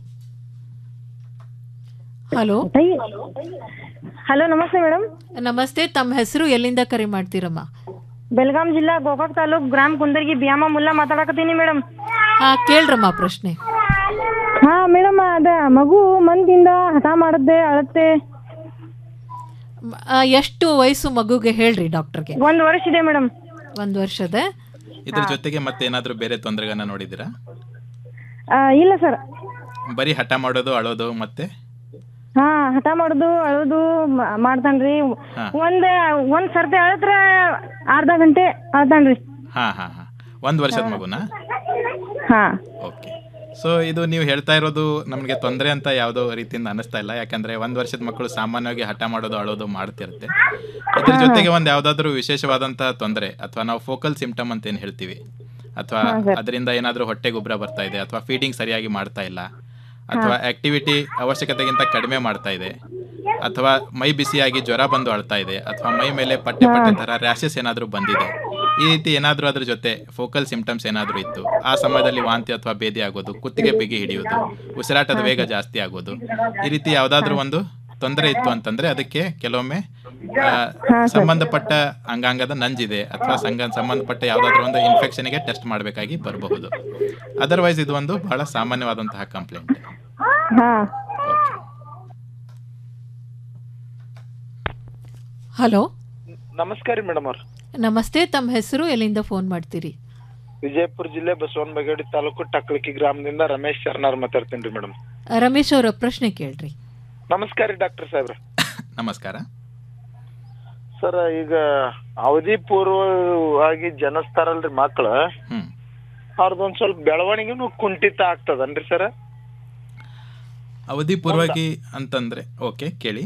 ಹಲೋ ಹಲೋ ನಮಸ್ತೆ ಮೇಡಮ್ ನಮಸ್ತೆ ತಮ್ಮ ಹೆಸರು ಎಲ್ಲಿಂದ ಕರೆ ಮಾಡ್ತೀರಮ್ಮ ಬೆಳಗಾಂ ಜಿಲ್ಲಾ ಗೋಕಾಕ್ ತಾಲೂಕ್ ಗ್ರಾಮ್ ಕುಂದರ್ಗಿ ಬಿಯಾಮ ಮುಲ್ಲಾ ಮಾತಾಡಕತ್ತೀನಿ ಮೇಡಮ್ ಹಾ ಕೇಳ್ರಮ್ಮ ಪ್ರಶ್ನೆ ಹಾ ಮೇಡಮ್ ಅದ ಮಗು ಮಂದಿಂದ ಹಠ ಮಾಡದ್ದೆ ಅಳತ್ತೆ ಮ್, ಆ, ಎಷ್ಟು ವಯಸ್ಸು ಮಗುಗೆ ಹೇಳ್ರಿ ಡಾಕ್ಟರ್ಗೆ ಒಂದ್ ವರ್ಷ ಇದೆ ಮೇಡಮ್ ಒಂದು ವರ್ಷದ ಇದ್ರ ಜೊತೆಗೆ ಮತ್ತೆ ಏನಾದರೂ ಬೇರೆ ತೊಂದರೆಗಳನ್ನ ನೋಡಿದ್ದೀರಾ ಇಲ್ಲ ಸರ್ ಬರೀ ಹಠ ಮಾಡೋದು ಅಳೋದು ಮತ್ತೆ ಹಾ ಹಠ ಮಾಡುದು ಅಳುದು ಮ- ಮಾಡ್ತಾನ್ರಿ ಹಾ. ಒಂದ್ ಒಂದ್ ಸರ್ತಿ ಅಳತ್ರ ಅರ್ಧ ಗಂಟೆ ಅಳ್ತಾನ್ರಿ ಹಾಂ ಹಾಂ ಹಾಂ ಒಂದು ವರ್ಷದ ಮಗುನಾ ಹಾ ಓಕೆ ಸೊ ಇದು ನೀವು ಹೇಳ್ತಾ ಇರೋದು ನಮಗೆ ತೊಂದರೆ ಅಂತ ಯಾವುದೋ ರೀತಿಯಿಂದ ಅನಿಸ್ತಾ ಇಲ್ಲ ಯಾಕಂದ್ರೆ ಒಂದು ವರ್ಷದ ಮಕ್ಕಳು ಸಾಮಾನ್ಯವಾಗಿ ಹಠ ಮಾಡೋದು ಅಳೋದು ಮಾಡ್ತಿರುತ್ತೆ ಇದ್ರ ಜೊತೆಗೆ ಒಂದು ಯಾವುದಾದ್ರೂ ವಿಶೇಷವಾದಂತಹ ತೊಂದರೆ ಅಥವಾ ನಾವು ಫೋಕಲ್ ಸಿಂಪ್ಟಮ್ ಅಂತ ಏನು ಹೇಳ್ತೀವಿ ಅಥವಾ ಹಾ, ಸರ್. ಅದರಿಂದ ಏನಾದರೂ ಹೊಟ್ಟೆ ಗೊಬ್ಬರ ಬರ್ತಾ ಇದೆ ಅಥವಾ ಫೀಡಿಂಗ್ ಸರಿಯಾಗಿ ಮಾಡ್ತಾ ಇಲ್ಲ ಅಥವಾ ಆಕ್ಟಿವಿಟಿ ಅವಶ್ಯಕತೆಗಿಂತ ಕಡಿಮೆ ಮಾಡ್ತಾ ಇದೆ ಅಥವಾ ಮೈ ಬಿಸಿಯಾಗಿ ಜ್ವರ ಬಂದು ಅಳ್ತಾ ಇದೆ ಅಥವಾ ಮೈ ಮೇಲೆ ಪಟ್ಟೆ ಪಟ್ಟೆ ಥರ ರ್ಯಾಷಸ್ ಏನಾದರೂ ಬಂದಿದೆ ಈ ರೀತಿ ಏನಾದರೂ ಅದ್ರ ಜೊತೆ ಫೋಕಲ್ ಸಿಂಪ್ಟಮ್ಸ್ ಏನಾದರೂ ಇತ್ತು ಆ ಸಮಯದಲ್ಲಿ ವಾಂತಿ ಅಥವಾ ಬೇದಿ ಆಗೋದು ಕುತ್ತಿಗೆ ಬಿಗಿ ಹಿಡಿಯೋದು ಉಸಿರಾಟದ ವೇಗ ಜಾಸ್ತಿ ಆಗೋದು ಈ ರೀತಿ ಯಾವುದಾದ್ರೂ ಒಂದು ತೊಂದರೆ ಇತ್ತು ಅಂತಂದ್ರೆ ಅದಕ್ಕೆ ಕೆಲವೊಮ್ಮೆ ಆ, ಸಂಬಂಧಪಟ್ಟ ಅಂಗಾಂಗದ ನಂಜಿದೆ ಅಥವಾ ಸಂಗ ಸಂಬಂಧಪಟ್ಟ ಯಾವುದಾದ್ರೂ ಒಂದು ಇನ್ಫೆಕ್ಷನ್ಗೆ ಟೆಸ್ಟ್ ಮಾಡಬೇಕಾಗಿ ಬರಬಹುದು ಅದರ್ವೈಸ್ ಇದು ಒಂದು ಬಹಳ ಸಾಮಾನ್ಯವಾದಂತಹ ಕಂಪ್ಲೇಂಟ್ ಹಾ ಹಲೋ ನಮಸ್ಕಾರ ಮೇಡಮ್ ಅವ್ರ ನಮಸ್ತೆ ತಮ್ಮ ಹೆಸರು ಎಲ್ಲಿಂದ ಫೋನ್ ಮಾಡ್ತೀರಿ ವಿಜಯಪುರ ಜಿಲ್ಲೆ ಬಸವನ ಬಗೇಡಿ ತಾಲೂಕು ಟಕ್ಳಕಿ ಗ್ರಾಮದಿಂದ ರಮೇಶ್ ಶರಣಾರ್ ಮಾತಾಡ್ತೀನಿ ರೀ ಮೇಡಮ್ ರಮೇಶ್ ಅವರ ಪ್ರಶ್ನೆ ಕೇಳ್ರಿ ನಮಸ್ಕಾರ ರೀ ಡಾಕ್ಟರ್ ಸಾಹೇಬ್ರ ನಮಸ್ಕಾರ ಸರ್ ಈಗ ಅವಧಿ ಪೂರ್ವವಾಗಿ ಜನಿಸ್ತಾರಲ್ರಿ ಮಕ್ಳು ಹ್ಮ್. ಅವ್ರದ್ದೊಂದ್ ಸ್ವಲ್ಪ ಬೆಳವಣಿಗೆನು ಕುಂಠಿತ ಆಗ್ತದನ್ರಿ ಸರ್ ಅವಧಿ ಪೂರ್ವವಾಗಿ ಅಂತಂದ್ರೆ ಓಕೆ ಕೇಳಿ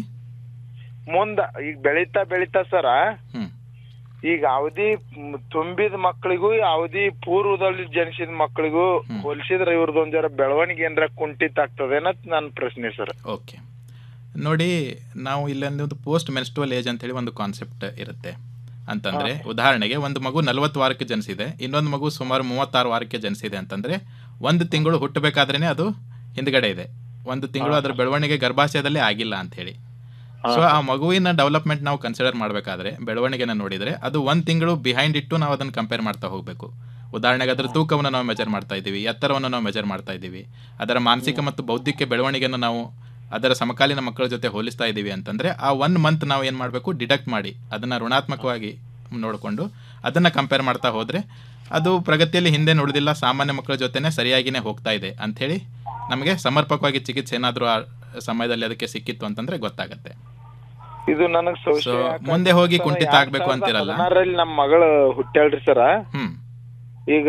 ಮುಂದ ಈಗ ಬೆಳೀತಾ ಬೆಳೀತಾ ಸರ ಹ್ಮ್. ಈಗ ಅವಧಿ ಮ್, ತುಂಬಿದ ಮಕ್ಕಳಿಗೂ ಅವಧಿ ಪೂರ್ವದಲ್ಲಿ ಜನಿಸಿದ ಮಕ್ಕಳಿಗೂ ಹೋಲಿಸಿದ್ರೆ ಇವ್ರದ್ದೊಂದ್ ಜರ ಬೆಳವಣಿಗೆ ಏನ್ರ ಕುಂಠಿತ ಆಗ್ತದೇನತ್ ನನ್ನ ಪ್ರಶ್ನೆ ಸರ್ ಓಕೆ ನೋಡಿ ನಾವು ಇಲ್ಲೊಂದು ಪೋಸ್ಟ್ ಮೆನ್ಸ್ಟ್ರುವಲ್ ಏಜ್ ಅಂತ ಹೇಳಿ ಒಂದು ಕಾನ್ಸೆಪ್ಟ್ ಇರುತ್ತೆ ಅಂತಂದ್ರೆ ಉದಾಹರಣೆಗೆ ಒಂದು ಮಗು ನಲವತ್ತು ವಾರಕ್ಕೆ ಜನಿಸಿದೆ ಇನ್ನೊಂದು ಮಗು ಸುಮಾರು ಮೂವತ್ತಾರು ವಾರಕ್ಕೆ ಜನಿಸಿದೆ ಅಂತಂದ್ರೆ ಒಂದು ತಿಂಗಳು ಹುಟ್ಟಬೇಕಾದ್ರೇನೆ ಅದು ಹಿಂದ್ಗಡೆ ಇದೆ ಒಂದು ತಿಂಗಳು ಅದರ ಬೆಳವಣಿಗೆ ಗರ್ಭಾಶಯದಲ್ಲೇ ಆಗಿಲ್ಲ ಅಂತ ಹೇಳಿ ಸೊ ಆ ಮಗುವಿನ ಡೆವಲಪ್ಮೆಂಟ್ ನಾವು ಕನ್ಸಿಡರ್ ಮಾಡಬೇಕಾದ್ರೆ ಬೆಳವಣಿಗೆನ ನೋಡಿದ್ರೆ ಅದು ಒಂದು ತಿಂಗಳು ಬಿಹೈಂಡ್ ಇಟ್ಟು ನಾವು ಅದನ್ನು ಕಂಪೇರ್ ಮಾಡ್ತಾ ಹೋಗಬೇಕು ಉದಾಹರಣೆಗೆ ಅದರ ತೂಕವನ್ನು ನಾವು ಮೆಜರ್ ಮಾಡ್ತಾ ಇದ್ದೀವಿ ಎತ್ತರವನ್ನು ನಾವು ಮೆಜರ್ ಮಾಡ್ತಾ ಇದ್ದೀವಿ ಅದರ ಮಾನಸಿಕ ಮತ್ತು ಬೌದ್ಧಿಕ ಬೆಳವಣಿಗೆಯನ್ನು ನಾವು ಅದರ ಸಮಕಾಲೀನ ಮಕ್ಕಳ ಜೊತೆ ಹೋಲಿಸ್ತಾ ಇದ್ದೀವಿ ಅಂತಂದ್ರೆ ಆ ಒನ್ ಮಂತ್ ನಾವು ಏನು ಮಾಡಬೇಕು ಡಿಡಕ್ಟ್ ಮಾಡಿ ಅದನ್ನು ಋಣಾತ್ಮಕವಾಗಿ ನೋಡಿಕೊಂಡು ಅದನ್ನು ಕಂಪೇರ್ ಮಾಡ್ತಾ ಹೋದರೆ ಅದು ಪ್ರಗತಿಯಲ್ಲಿ ಹಿಂದೆ ನೋಡಿದಿಲ್ಲ ಸಾಮಾನ್ಯ ಮಕ್ಕಳ ಜೊತೆನೆ ಸರಿಯಾಗಿನೇ ಹೋಗ್ತಾ ಇದೆ ಅಂಥೇಳಿ ನಮಗೆ ಸಮರ್ಪಕವಾಗಿ ಚಿಕಿತ್ಸೆ ಏನಾದರೂ ಆ ಸಮಯದಲ್ಲಿ ಅದಕ್ಕೆ ಸಿಕ್ಕಿತ್ತು ಅಂತಂದ್ರೆ ಗೊತ್ತಾಗತ್ತೆ ಇದು ನನಗ್ ಸೊ ಸಂಶಯ ಮುಂದೆ ಹೋಗಿ ಕುಂಠಿತ ಆಗ್ಬೇಕು ಅಂತಿರಲ್ಲ ಹದಿನಾರಲ್ಲಿ ನಮ್ಮ ಮಗಳು ಹುಟ್ಟಾಳ್ರಿ ಸರ ಹ್ಮ್ ಈಗ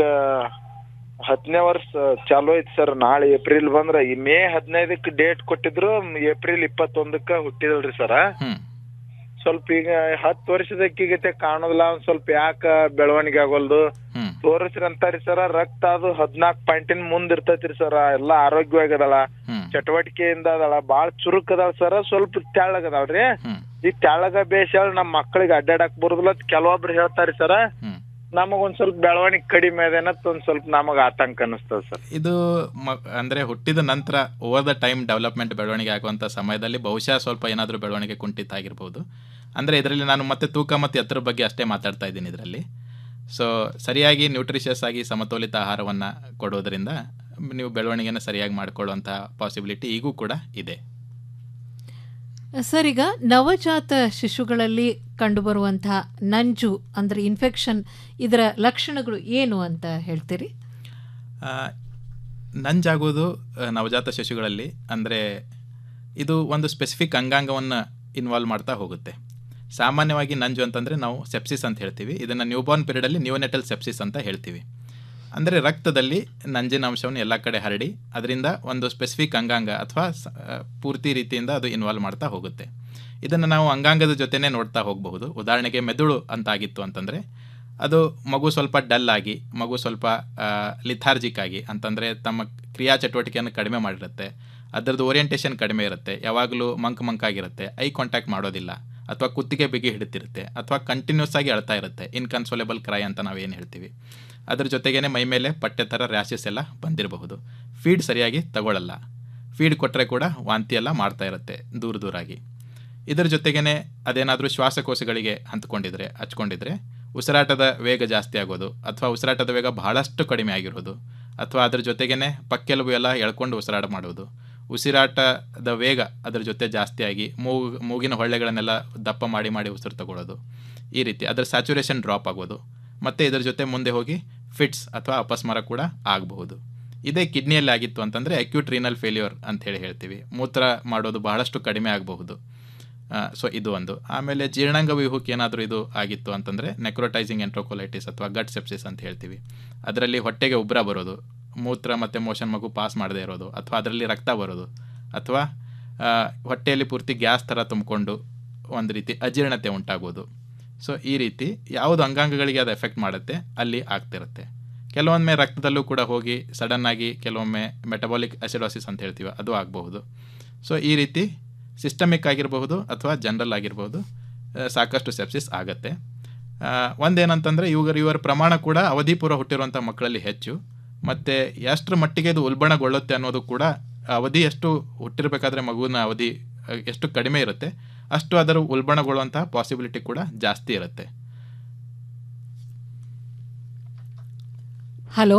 ಹತ್ತನೇ ವರ್ಷ ಚಾಲು ಐತಿ ಸರ್ ನಾಳೆ ಏಪ್ರಿಲ್ ಬಂದ್ರ ಈ ಮೇ ಹದಿನೈದಕ್ಕೆ ಡೇಟ್ ಕೊಟ್ಟಿದ್ರು ಏಪ್ರಿಲ್ ಇಪ್ಪತ್ತೊಂದಕ್ಕ ಹುಟ್ಟಿದಳ್ರಿ ಸರ ಹ್ಮ್. ಸ್ವಲ್ಪ ಈಗ ಹತ್ತು ವರ್ಷದಕ್ಕಿಗತೆ ಕಾಣೋದಿಲ್ಲ ಒಂದ್ ಸ್ವಲ್ಪ ಯಾಕ ಬೆಳವಣಿಗೆ ಆಗೋಲ್ದು ತೋರಿಸ್ರಿ ಅಂತಾರಿ ಸರ ರಕ್ತ ಅದು ಹದ್ನಾಲ್ಕ್ ಪಾಯಿಂಟಿನ ಮುಂದ್ ಇರ್ತೈತ್ರಿ ಸರ ಎಲ್ಲಾ ಆರೋಗ್ಯವಾಗಿ ಅದಾಳ ಚಟುವಟಿಕೆಯಿಂದ ಅದಾಳ ಬಾಳ ಚುರುಕ್ ಅದಾಳ ಸರ ಸ್ವಲ್ಪ ತೆಳ್ಳಗ್ ಅದಾಳ್ರಿ ಈ ತೆಳ್ಳಗ ಬೇಷ್ ನಮ್ ಮಕ್ಕಳಿಗೆ ಅಡ್ಡಾಡಕ್ ಬರುದಿಲ್ಲ ಅಂತ ಕೆಲವೊಬ್ರು ಹೇಳ್ತಾರಿ ಸರ ನಮಗ್ ಒಂದ್ ಸ್ವಲ್ಪ ಬೆಳವಣಿಗೆ ಕಡಿಮೆ ಅದೇನತ್ ಒಂದ್ ಸ್ವಲ್ಪ ನಮಗ್ ಆತಂಕ ಅನಿಸ್ತದ ಸರ್ ಇದು ಮ ಅಂದರೆ ಹುಟ್ಟಿದ ನಂತರ ಓವರ್ ದ ಟೈಮ್ ಡೆವಲಪ್ಮೆಂಟ್ ಬೆಳವಣಿಗೆ ಆಗುವಂಥ ಸಮಯದಲ್ಲಿ ಬಹುಶಃ ಸ್ವಲ್ಪ ಏನಾದರೂ ಬೆಳವಣಿಗೆ ಕುಂಠಿತ ಆಗಿರ್ಬೋದು ಅಂದರೆ ಇದರಲ್ಲಿ ನಾನು ಮತ್ತೆ ತೂಕ ಮತ್ತು ಎತ್ತರ ಬಗ್ಗೆ ಅಷ್ಟೇ ಮಾತಾಡ್ತಾ ಇದ್ದೀನಿ ಇದರಲ್ಲಿ ಸೊ ಸರಿಯಾಗಿ ನ್ಯೂಟ್ರಿಷಿಯಸ್ ಆಗಿ ಸಮತೋಲಿತ ಆಹಾರವನ್ನು ಕೊಡೋದ್ರಿಂದ ನೀವು ಬೆಳವಣಿಗೆನ ಸರಿಯಾಗಿ ಮಾಡ್ಕೊಳ್ಳುವಂಥ ಪಾಸಿಬಿಲಿಟಿ ಈಗೂ ಕೂಡ ಇದೆ ಸರ್ ಈಗ ನವಜಾತ ಶಿಶುಗಳಲ್ಲಿ ಕಂಡುಬರುವಂತಹ ನಂಜು ಅಂದರೆ ಇನ್ಫೆಕ್ಷನ್ ಇದರ ಲಕ್ಷಣಗಳು ಏನು ಅಂತ ಹೇಳ್ತೀರಿ ಆ, ನಂಜಾಗೋದು ಆ, ನವಜಾತ ಶಿಶುಗಳಲ್ಲಿ ಅಂದರೆ ಇದು ಒಂದು ಸ್ಪೆಸಿಫಿಕ್ ಅಂಗಾಂಗವನ್ನು ಇನ್ವಾಲ್ವ್ ಮಾಡ್ತಾ ಹೋಗುತ್ತೆ ಸಾಮಾನ್ಯವಾಗಿ ನಂಜು ಅಂತಂದರೆ ನಾವು ಸೆಪ್ಸಿಸ್ ಅಂತ ಹೇಳ್ತೀವಿ ಇದನ್ನು ನ್ಯೂಬಾರ್ನ್ ಪೀರಿಯಡಲ್ಲಿ ನ್ಯೂನೆಟಲ್ ಸೆಪ್ಸಿಸ್ ಅಂತ ಹೇಳ್ತೀವಿ ಅಂದರೆ ರಕ್ತದಲ್ಲಿ ನಂಜಿನ ಅಂಶವನ್ನು ಎಲ್ಲ ಕಡೆ ಹರಡಿ ಅದರಿಂದ ಒಂದು ಸ್ಪೆಸಿಫಿಕ್ ಅಂಗಾಂಗ ಅಥವಾ ಸ- ಆ, ಪೂರ್ತಿ ರೀತಿಯಿಂದ ಅದು ಇನ್ವಾಲ್ವ್ ಮಾಡ್ತಾ ಹೋಗುತ್ತೆ ಇದನ್ನು ನಾವು ಅಂಗಾಂಗದ ಜೊತೆನೇ ನೋಡ್ತಾ ಹೋಗಬಹುದು ಉದಾಹರಣೆಗೆ ಮೆದುಳು ಅಂತ ಆಗಿತ್ತು ಅಂತಂದರೆ ಅದು ಮಗು ಸ್ವಲ್ಪ ಡಲ್ ಆಗಿ ಮಗು ಸ್ವಲ್ಪ ಲಿಥಾರ್ಜಿಕ್ ಆಗಿ ಅಂತಂದರೆ ತಮ್ಮ ಕ್ರಿಯಾ ಚಟುವಟಿಕೆಯನ್ನು ಕಡಿಮೆ ಮಾಡಿರುತ್ತೆ ಅದರದ್ದು ಓರಿಯೆಂಟೇಷನ್ ಕಡಿಮೆ ಇರುತ್ತೆ ಯಾವಾಗಲೂ ಮಂಕ್ ಮಂಕಾಗಿರುತ್ತೆ ಐ ಕಾಂಟ್ಯಾಕ್ಟ್ ಮಾಡೋದಿಲ್ಲ ಅಥವಾ ಕುತ್ತಿಗೆ ಬಿಗಿ ಹಿಡಿತಿರುತ್ತೆ ಅಥವಾ ಕಂಟಿನ್ಯೂಸ್ ಆಗಿ ಅಳ್ತಾ ಇರುತ್ತೆ ಇನ್ಕನ್ಸೋಲೆಬಲ್ ಕ್ರೈ ಅಂತ ನಾವೇನು ಹೇಳ್ತೀವಿ ಅದ್ರ ಜೊತೆಗೇನೆ ಮೈ ಮೇಲೆ ಪಟ್ಟೆ ಥರ ರ್ಯಾಷಸ್ ಎಲ್ಲ ಬಂದಿರಬಹುದು ಫೀಡ್ ಸರಿಯಾಗಿ ತಗೊಳ್ಳಲ್ಲ ಫೀಡ್ ಕೊಟ್ಟರೆ ಕೂಡ ವಾಂತಿ ಎಲ್ಲ ಮಾಡ್ತಾ ಇರುತ್ತೆ ದೂರ ದೂರಾಗಿ ಇದರ ಜೊತೆಗೇನೆ ಅದೇನಾದರೂ ಶ್ವಾಸಕೋಶಗಳಿಗೆ ಹಂತ್ಕೊಂಡಿದ್ರೆ ಹಚ್ಕೊಂಡಿದ್ರೆ ಉಸಿರಾಟದ ವೇಗ ಜಾಸ್ತಿ ಆಗೋದು ಅಥವಾ ಉಸಿರಾಟದ ವೇಗ ಬಹಳಷ್ಟು ಕಡಿಮೆ ಆಗಿರೋದು ಅಥವಾ ಅದ್ರ ಜೊತೆಗೇನೆ ಪಕ್ಕೆಲುಬು ಎಲ್ಲ ಎಳ್ಕೊಂಡು ಉಸಿರಾಟ ಮಾಡೋದು ಉಸಿರಾಟದ ವೇಗ ಅದರ ಜೊತೆ ಜಾಸ್ತಿಯಾಗಿ ಮೂಗು ಮೂಗಿನ ಹೊಳ್ಳೆಗಳನ್ನೆಲ್ಲ ದಪ್ಪ ಮಾಡಿ ಮಾಡಿ ಉಸಿರು ತಗೊಳ್ಳೋದು ಈ ರೀತಿ ಅದರ ಸ್ಯಾಚುರೇಷನ್ ಡ್ರಾಪ್ ಆಗೋದು ಮತ್ತು ಇದರ ಜೊತೆ ಮುಂದೆ ಹೋಗಿ ಫಿಟ್ಸ್ ಅಥವಾ ಅಪಸ್ಮಾರ ಕೂಡ ಆಗಬಹುದು ಇದೇ ಕಿಡ್ನಿಯಲ್ಲಿ ಆಗಿತ್ತು ಅಂತಂದರೆ ಅಕ್ಯೂಟ್ ರೀನಲ್ ಫೇಲ್ಯೂರ್ ಅಂತ ಹೇಳಿ ಹೇಳ್ತೀವಿ ಮೂತ್ರ ಮಾಡೋದು ಬಹಳಷ್ಟು ಕಡಿಮೆ ಆಗಬಹುದು ಸೊ ಇದು ಒಂದು ಆಮೇಲೆ ಜೀರ್ಣಾಂಗ ವ್ಯೂಹಕ್ಕೆ ಏನಾದರೂ ಇದು ಆಗಿತ್ತು ಅಂತಂದರೆ ನೆಕ್ರೋಟೈಸಿಂಗ್ ಎಂಟ್ರೋಕೊಲೈಟಿಸ್ ಅಥವಾ ಗಟ್ ಸೆಪ್ಸಿಸ್ ಅಂತ ಹೇಳ್ತೀವಿ ಅದರಲ್ಲಿ ಹೊಟ್ಟೆಗೆ ಉಬ್ರ ಬರೋದು ಮೂತ್ರ ಮತ್ತು ಮೋಷನ್ ಮಗು ಪಾಸ್ ಮಾಡದೇ ಇರೋದು ಅಥವಾ ಅದರಲ್ಲಿ ರಕ್ತ ಬರೋದು ಅಥವಾ ಆ, ಹೊಟ್ಟೆಯಲ್ಲಿ ಪೂರ್ತಿ ಗ್ಯಾಸ್ ಥರ ತುಂಬಿಕೊಂಡು ಒಂದು ರೀತಿ ಅಜೀರ್ಣತೆ ಉಂಟಾಗೋದು ಸೊ ಈ ರೀತಿ ಯಾವುದು ಅಂಗಾಂಗಗಳಿಗೆ ಅದು ಎಫೆಕ್ಟ್ ಮಾಡುತ್ತೆ ಅಲ್ಲಿ ಆಗ್ತಿರುತ್ತೆ ಕೆಲವೊಮ್ಮೆ ರಕ್ತದಲ್ಲೂ ಕೂಡ ಹೋಗಿ ಸಡನ್ನಾಗಿ ಕೆಲವೊಮ್ಮೆ ಮೆಟಬಾಲಿಕ್ ಅಸಿಡೋಸಿಸ್ ಅಂತ ಹೇಳ್ತೀವಿ ಅದು ಆಗಬಹುದು ಸೊ ಈ ರೀತಿ ಸಿಸ್ಟಮಿಕ್ ಆಗಿರಬಹುದು ಅಥವಾ ಜನರಲ್ ಆಗಿರಬಹುದು ಆ, ಸಾಕಷ್ಟು ಸೆಪ್ಸಿಸ್ ಆಗತ್ತೆ ಆ, ಒಂದೇನಂತಂದರೆ ಇವಾಗ ಇವರ ಪ್ರಮಾಣ ಕೂಡ ಅವಧಿಪೂರ್ವ ಹುಟ್ಟಿರುವಂಥ ಮಕ್ಕಳಲ್ಲಿ ಹೆಚ್ಚು ಮತ್ತು ಎಷ್ಟರ ಮಟ್ಟಿಗೆ ಇದು ಉಲ್ಬಣಗೊಳ್ಳುತ್ತೆ ಅನ್ನೋದು ಕೂಡ ಅವಧಿ ಎಷ್ಟು ಹುಟ್ಟಿರಬೇಕಾದ್ರೆ ಮಗುವಿನ ಅವಧಿ ಆ, ಎಷ್ಟು ಕಡಿಮೆ ಇರುತ್ತೆ ಅಷ್ಟು ಅದರ ಉಲ್ಬಣಗೊಳ್ಳುವಂತಹ ಪಾಸಿಬಿಲಿಟಿ ಕೂಡ ಜಾಸ್ತಿ ಇರುತ್ತೆ ಹಲೋ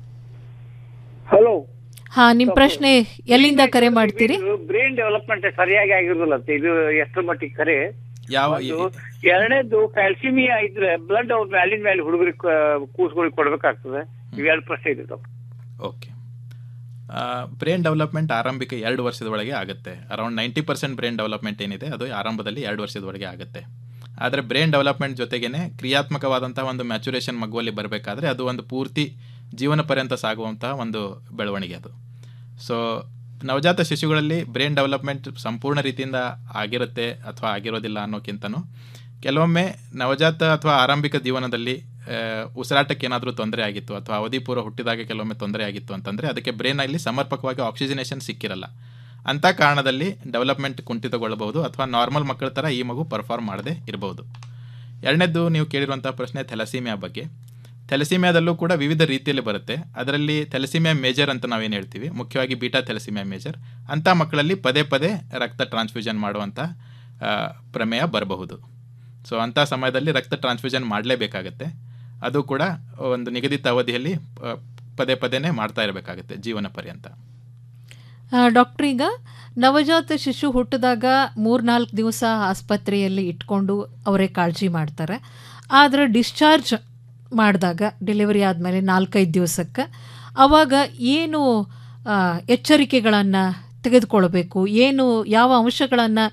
ಹಲೋ ಹಾ ನಿಮ್ಮ ಪ್ರಶ್ನೆ ಎಲ್ಲಿಂದ ಕರೆ ಮಾಡ್ತೀರಿ ಬ್ರೈನ್ ಡೆವಲಪ್ಮೆಂಟ್ ಸರಿಯಾಗಿ ಆಗಿರೋದಿಲ್ಲ ಅಂತ ಇದು ಎಷ್ಟರ ಮಟ್ಟಿಗೆ ಖರೆ ಯಾವ ಒಂದು, ಎರಡನೇದು ಕ್ಯಾಲ್ಸಿಮಿಯಾ ಇದ್ರೆ ಬ್ಲಡ್ ಅವ್ರ ಮ್ಯಾಲಿನ ಮೇಲೆ ಹುಡುಗರಿಗೆ ಕೂಸ್ಗಳಿಗೆ ಕೊಡ್ಬೇಕಾಗ್ತದೆ ಇವೆರಡು ಪ್ರಶ್ನೆ ಇದೆ ಡಾಕ್ಟರ್ ಓಕೆ ಬ್ರೈನ್ ಡೆವಲಪ್ಮೆಂಟ್ ಆರಂಭಿಕ ಎರಡು ವರ್ಷದ ಒಳಗೆ ಆಗುತ್ತೆ around ninety percent brain development ಏನಿದೆ ಅದು ಆರಂಭದಲ್ಲಿ ಎರಡು ವರ್ಷದವರೆಗೆ ಆಗುತ್ತೆ ಆದರೆ ಬ್ರೈನ್ ಡೆವಲಪ್ಮೆಂಟ್ ಜೊತೆಗೇನೆ ಕ್ರಿಯಾತ್ಮಕವಾದಂಥ ಒಂದು ಮ್ಯಾಚುರೇಷನ್ ಮಗುವಲ್ಲಿ ಬರಬೇಕಾದ್ರೆ ಅದು ಒಂದು ಪೂರ್ತಿ ಜೀವನ ಪರ್ಯಂತ ಸಾಗುವಂತಹ ಒಂದು ಬೆಳವಣಿಗೆ ಅದು ಸೊ ನವಜಾತ ಶಿಶುಗಳಲ್ಲಿ ಬ್ರೈನ್ ಡೆವಲಪ್ಮೆಂಟ್ ಸಂಪೂರ್ಣ ರೀತಿಯಿಂದ ಆಗಿರುತ್ತೆ ಅಥವಾ ಆಗಿರೋದಿಲ್ಲ ಅನ್ನೋಕ್ಕಿಂತನೂ ಕೆಲವೊಮ್ಮೆ ನವಜಾತ ಅಥವಾ ಆರಂಭಿಕ ಜೀವನದಲ್ಲಿ ಆ, ಉಸಿರಾಟಕ್ಕೆ ಏನಾದರೂ ತೊಂದರೆ ಆಗಿತ್ತು ಅಥವಾ ಅವಧಿಪೂರ್ವ ಹುಟ್ಟಿದಾಗ ಕೆಲವೊಮ್ಮೆ ತೊಂದರೆ ಆಗಿತ್ತು ಅಂತಂದರೆ ಅದಕ್ಕೆ ಬ್ರೈನಲ್ಲಿ ಸಮರ್ಪಕವಾಗಿ ಆಕ್ಸಿಜನೇಷನ್ ಸಿಕ್ಕಿರಲ್ಲ ಅಂಥ ಕಾರಣದಲ್ಲಿ ಡೆವಲಪ್ಮೆಂಟ್ ಕುಂಠಿತಗೊಳ್ಳಬಹುದು ಅಥವಾ ನಾರ್ಮಲ್ ಮಕ್ಕಳ ಥರ ಈ ಮಗು ಪರ್ಫಾರ್ಮ್ ಮಾಡದೆ ಇರಬಹುದು ಎರಡನೇದು ನೀವು ಕೇಳಿರುವಂಥ ಪ್ರಶ್ನೆ ಥೆಲಸೀಮಿಯಾ ಬಗ್ಗೆ ಥೆಲಸೀಮಿಯಾದಲ್ಲೂ ಕೂಡ ವಿವಿಧ ರೀತಿಯಲ್ಲಿ ಬರುತ್ತೆ ಅದರಲ್ಲಿ ಥೆಲಸೀಮಿಯಾ ಮೇಜರ್ ಅಂತ ನಾವೇನು ಹೇಳ್ತೀವಿ ಮುಖ್ಯವಾಗಿ ಬೀಟಾ ಥೆಲಸೀಮಿಯಾ ಮೇಜರ್ ಅಂಥ ಮಕ್ಕಳಲ್ಲಿ ಪದೇ ಪದೇ ರಕ್ತ ಟ್ರಾನ್ಸ್ಫ್ಯೂಷನ್ ಮಾಡುವಂಥ ಆ, ಪ್ರಮೇಯ ಬರಬಹುದು ಸೊ ಅಂಥ ಸಮಯದಲ್ಲಿ ರಕ್ತ ಟ್ರಾನ್ಸ್ಫ್ಯೂಷನ್ ಮಾಡಲೇಬೇಕಾಗತ್ತೆ ಅದು ಕೂಡ ಒಂದು ನಿಗದಿತ ಅವಧಿಯಲ್ಲಿ ಆ, ಪದೇ ಪದೇನೆ ಮಾಡ್ತಾ ಇರಬೇಕಾಗತ್ತೆ ಜೀವನ ಪರ್ಯಂತ ಆ, ಡಾಕ್ಟ್ರ್ ಈಗ ನವಜಾತ ಶಿಶು ಹುಟ್ಟಿದಾಗ ಮೂರ್ನಾಲ್ಕು ದಿವಸ ಆಸ್ಪತ್ರೆಯಲ್ಲಿ ಇಟ್ಕೊಂಡು ಅವರೇ ಕಾಳಜಿ ಮಾಡ್ತಾರೆ ಆದರೆ ಡಿಸ್ಚಾರ್ಜ್ ಮಾಡಿದಾಗ ಡೆಲಿವರಿ ಆದಮೇಲೆ ನಾಲ್ಕೈದು ದಿವಸಕ್ಕೆ ಆವಾಗ ಏನು ಎಚ್ಚರಿಕೆಗಳನ್ನು ತೆಗೆದುಕೊಳ್ಬೇಕು ಏನು ಯಾವ ಅಂಶಗಳನ್ನು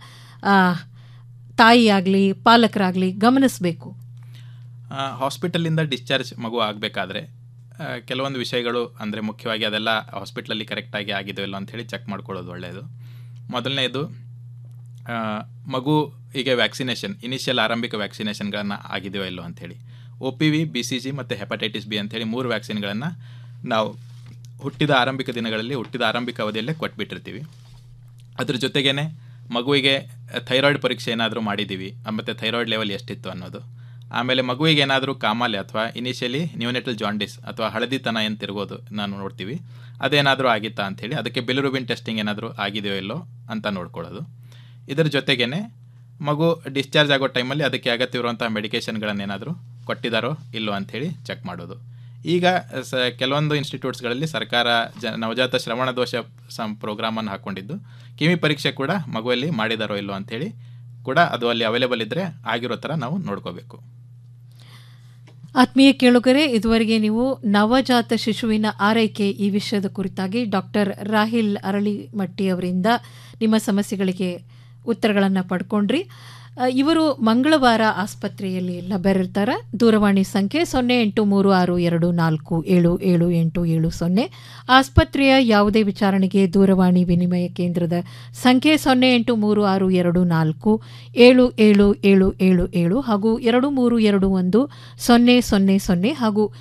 ತಾಯಿಯಾಗಲಿ ಪಾಲಕರಾಗಲಿ ಗಮನಿಸಬೇಕು ಹಾಸ್ಪಿಟಲಿಂದ ಡಿಸ್ಚಾರ್ಜ್ ಮಗು ಆಗಬೇಕಾದ್ರೆ ಕೆಲವೊಂದು ವಿಷಯಗಳು ಅಂದರೆ ಮುಖ್ಯವಾಗಿ ಅದೆಲ್ಲ ಹಾಸ್ಪಿಟ್ಲಲ್ಲಿ ಕರೆಕ್ಟಾಗಿ ಆಗಿದೆಯೋ ಇಲ್ಲ ಅಂಥೇಳಿ ಚೆಕ್ ಮಾಡ್ಕೊಳ್ಳೋದು ಒಳ್ಳೆಯದು ಮೊದಲನೇದು ಆ, ಮಗುವಿಗೆ ವ್ಯಾಕ್ಸಿನೇಷನ್ ಇನಿಷಿಯಲ್ ಆರಂಭಿಕ ವ್ಯಾಕ್ಸಿನೇಷನ್ಗಳನ್ನು ಆಗಿದೆಯೋ ಇಲ್ಲೋ ಅಂಥೇಳಿ O P V B C G ಮತ್ತು ಹೆಪಟೈಟಿಸ್ ಬಿ ಅಂಥೇಳಿ ಮೂರು ವ್ಯಾಕ್ಸಿನ್ಗಳನ್ನು ನಾವು ಹುಟ್ಟಿದ ಆರಂಭಿಕ ದಿನಗಳಲ್ಲಿ ಹುಟ್ಟಿದ ಆರಂಭಿಕ ಅವಧಿಯಲ್ಲೇ ಕೊಟ್ಬಿಟ್ಟಿರ್ತೀವಿ ಅದ್ರ ಜೊತೆಗೇನೆ ಮಗುವಿಗೆ ಥೈರಾಯ್ಡ್ ಪರೀಕ್ಷೆ ಏನಾದರೂ ಮಾಡಿದ್ದೀವಿ ಮತ್ತು ಥೈರಾಯ್ಡ್ ಲೆವೆಲ್ ಎಷ್ಟಿತ್ತು ಅನ್ನೋದು ಆಮೇಲೆ ಮಗುವಿಗೆ ಏನಾದರೂ ಕಾಮಾಲೆ ಅಥವಾ ಇನಿಷಿಯಲಿ ನ್ಯೂನೆಟಲ್ ಜಾಂಡಿಸ್ ಅಥವಾ ಹಳದಿತನ ಏನು ತಿರುಗೋದು ನಾನು ನೋಡ್ತೀವಿ ಅದೇನಾದರೂ ಆಗಿತ್ತಾ ಅಂಥೇಳಿ ಅದಕ್ಕೆ ಬಿಲಿರುಬಿನ್ ಟೆಸ್ಟಿಂಗ್ ಏನಾದರೂ ಆಗಿದೆಯೋ ಇಲ್ಲೋ ಅಂತ ನೋಡ್ಕೊಳ್ಳೋದು ಇದರ ಜೊತೆಗೇನೆ ಮಗು ಡಿಸ್ಚಾರ್ಜ್ ಆಗೋ ಟೈಮಲ್ಲಿ ಅದಕ್ಕೆ ಅಗತ್ಯವಿರುವಂಥ ಮೆಡಿಕೇಷನ್ಗಳನ್ನೇನಾದರೂ ಕೊಟ್ಟಿದ್ದಾರೋ ಇಲ್ಲೋ ಅಂಥೇಳಿ ಚೆಕ್ ಮಾಡೋದು ಈಗ ಸ ಕೆಲವೊಂದು ಇನ್ಸ್ಟಿಟ್ಯೂಟ್ಸ್ಗಳಲ್ಲಿ ಸರ್ಕಾರ ಜ ನವಜಾತ ಶ್ರವಣ ದೋಷ ಸಂ ಪ್ರೋಗ್ರಾಮನ್ನು ಹಾಕ್ಕೊಂಡಿದ್ದು ಕಿವಿ ಪರೀಕ್ಷೆ ಕೂಡ ಮಗುವಲ್ಲಿ ಮಾಡಿದಾರೋ ಇಲ್ಲೋ ಅಂಥೇಳಿ ಕೂಡ ಅದು ಅಲ್ಲಿ ಅವೈಲೇಬಲ್ ಇದ್ದರೆ ಆಗಿರೋ ಥರ ನಾವು ನೋಡ್ಕೋಬೇಕು ಆತ್ಮೀಯ ಕೇಳುಗರೆ ಇದುವರೆಗೆ ನೀವು ನವಜಾತ ಶಿಶುವಿನ ಆರೈಕೆ ಈ ವಿಷಯದ ಕುರಿತಾಗಿ ಡಾಕ್ಟರ್ ರಾಹಿಲ್ ಅರಳಿಮಟ್ಟಿ ಅವರಿಂದ ನಿಮ್ಮ ಸಮಸ್ಯೆಗಳಿಗೆ ಉತ್ತರಗಳನ್ನು ಪಡ್ಕೊಂಡ್ರಿ ಅ, ಇವರು ಮಂಗಳವಾರ ಆಸ್ಪತ್ರೆಯಲ್ಲಿ ಲಭ್ಯರಿರ್ತಾರೆ ದೂರವಾಣಿ ಸಂಖ್ಯೆ ಸೊನ್ನೆ ಎಂಟು ಮೂರು ಆರು ಎರಡು ನಾಲ್ಕು ಏಳು ಏಳು ಎಂಟು ಏಳು ಸೊನ್ನೆ ಆಸ್ಪತ್ರೆಯ ಯಾವುದೇ ವಿಚಾರಣೆಗೆ ದೂರವಾಣಿ ವಿನಿಮಯ ಕೇಂದ್ರದ ಸಂಖ್ಯೆ ಸೊನ್ನೆ ಎಂಟು ಮೂರು ಆರು ಎರಡು ನಾಲ್ಕು ಏಳು ಏಳು ಏಳು ಏಳು ಏಳು ಹಾಗೂ ಎರಡು ಮೂರು ಎರಡು ಒಂದು ಸೊನ್ನೆ ಸೊನ್ನೆ ಸೊನ್ನೆ ಹಾಗೂ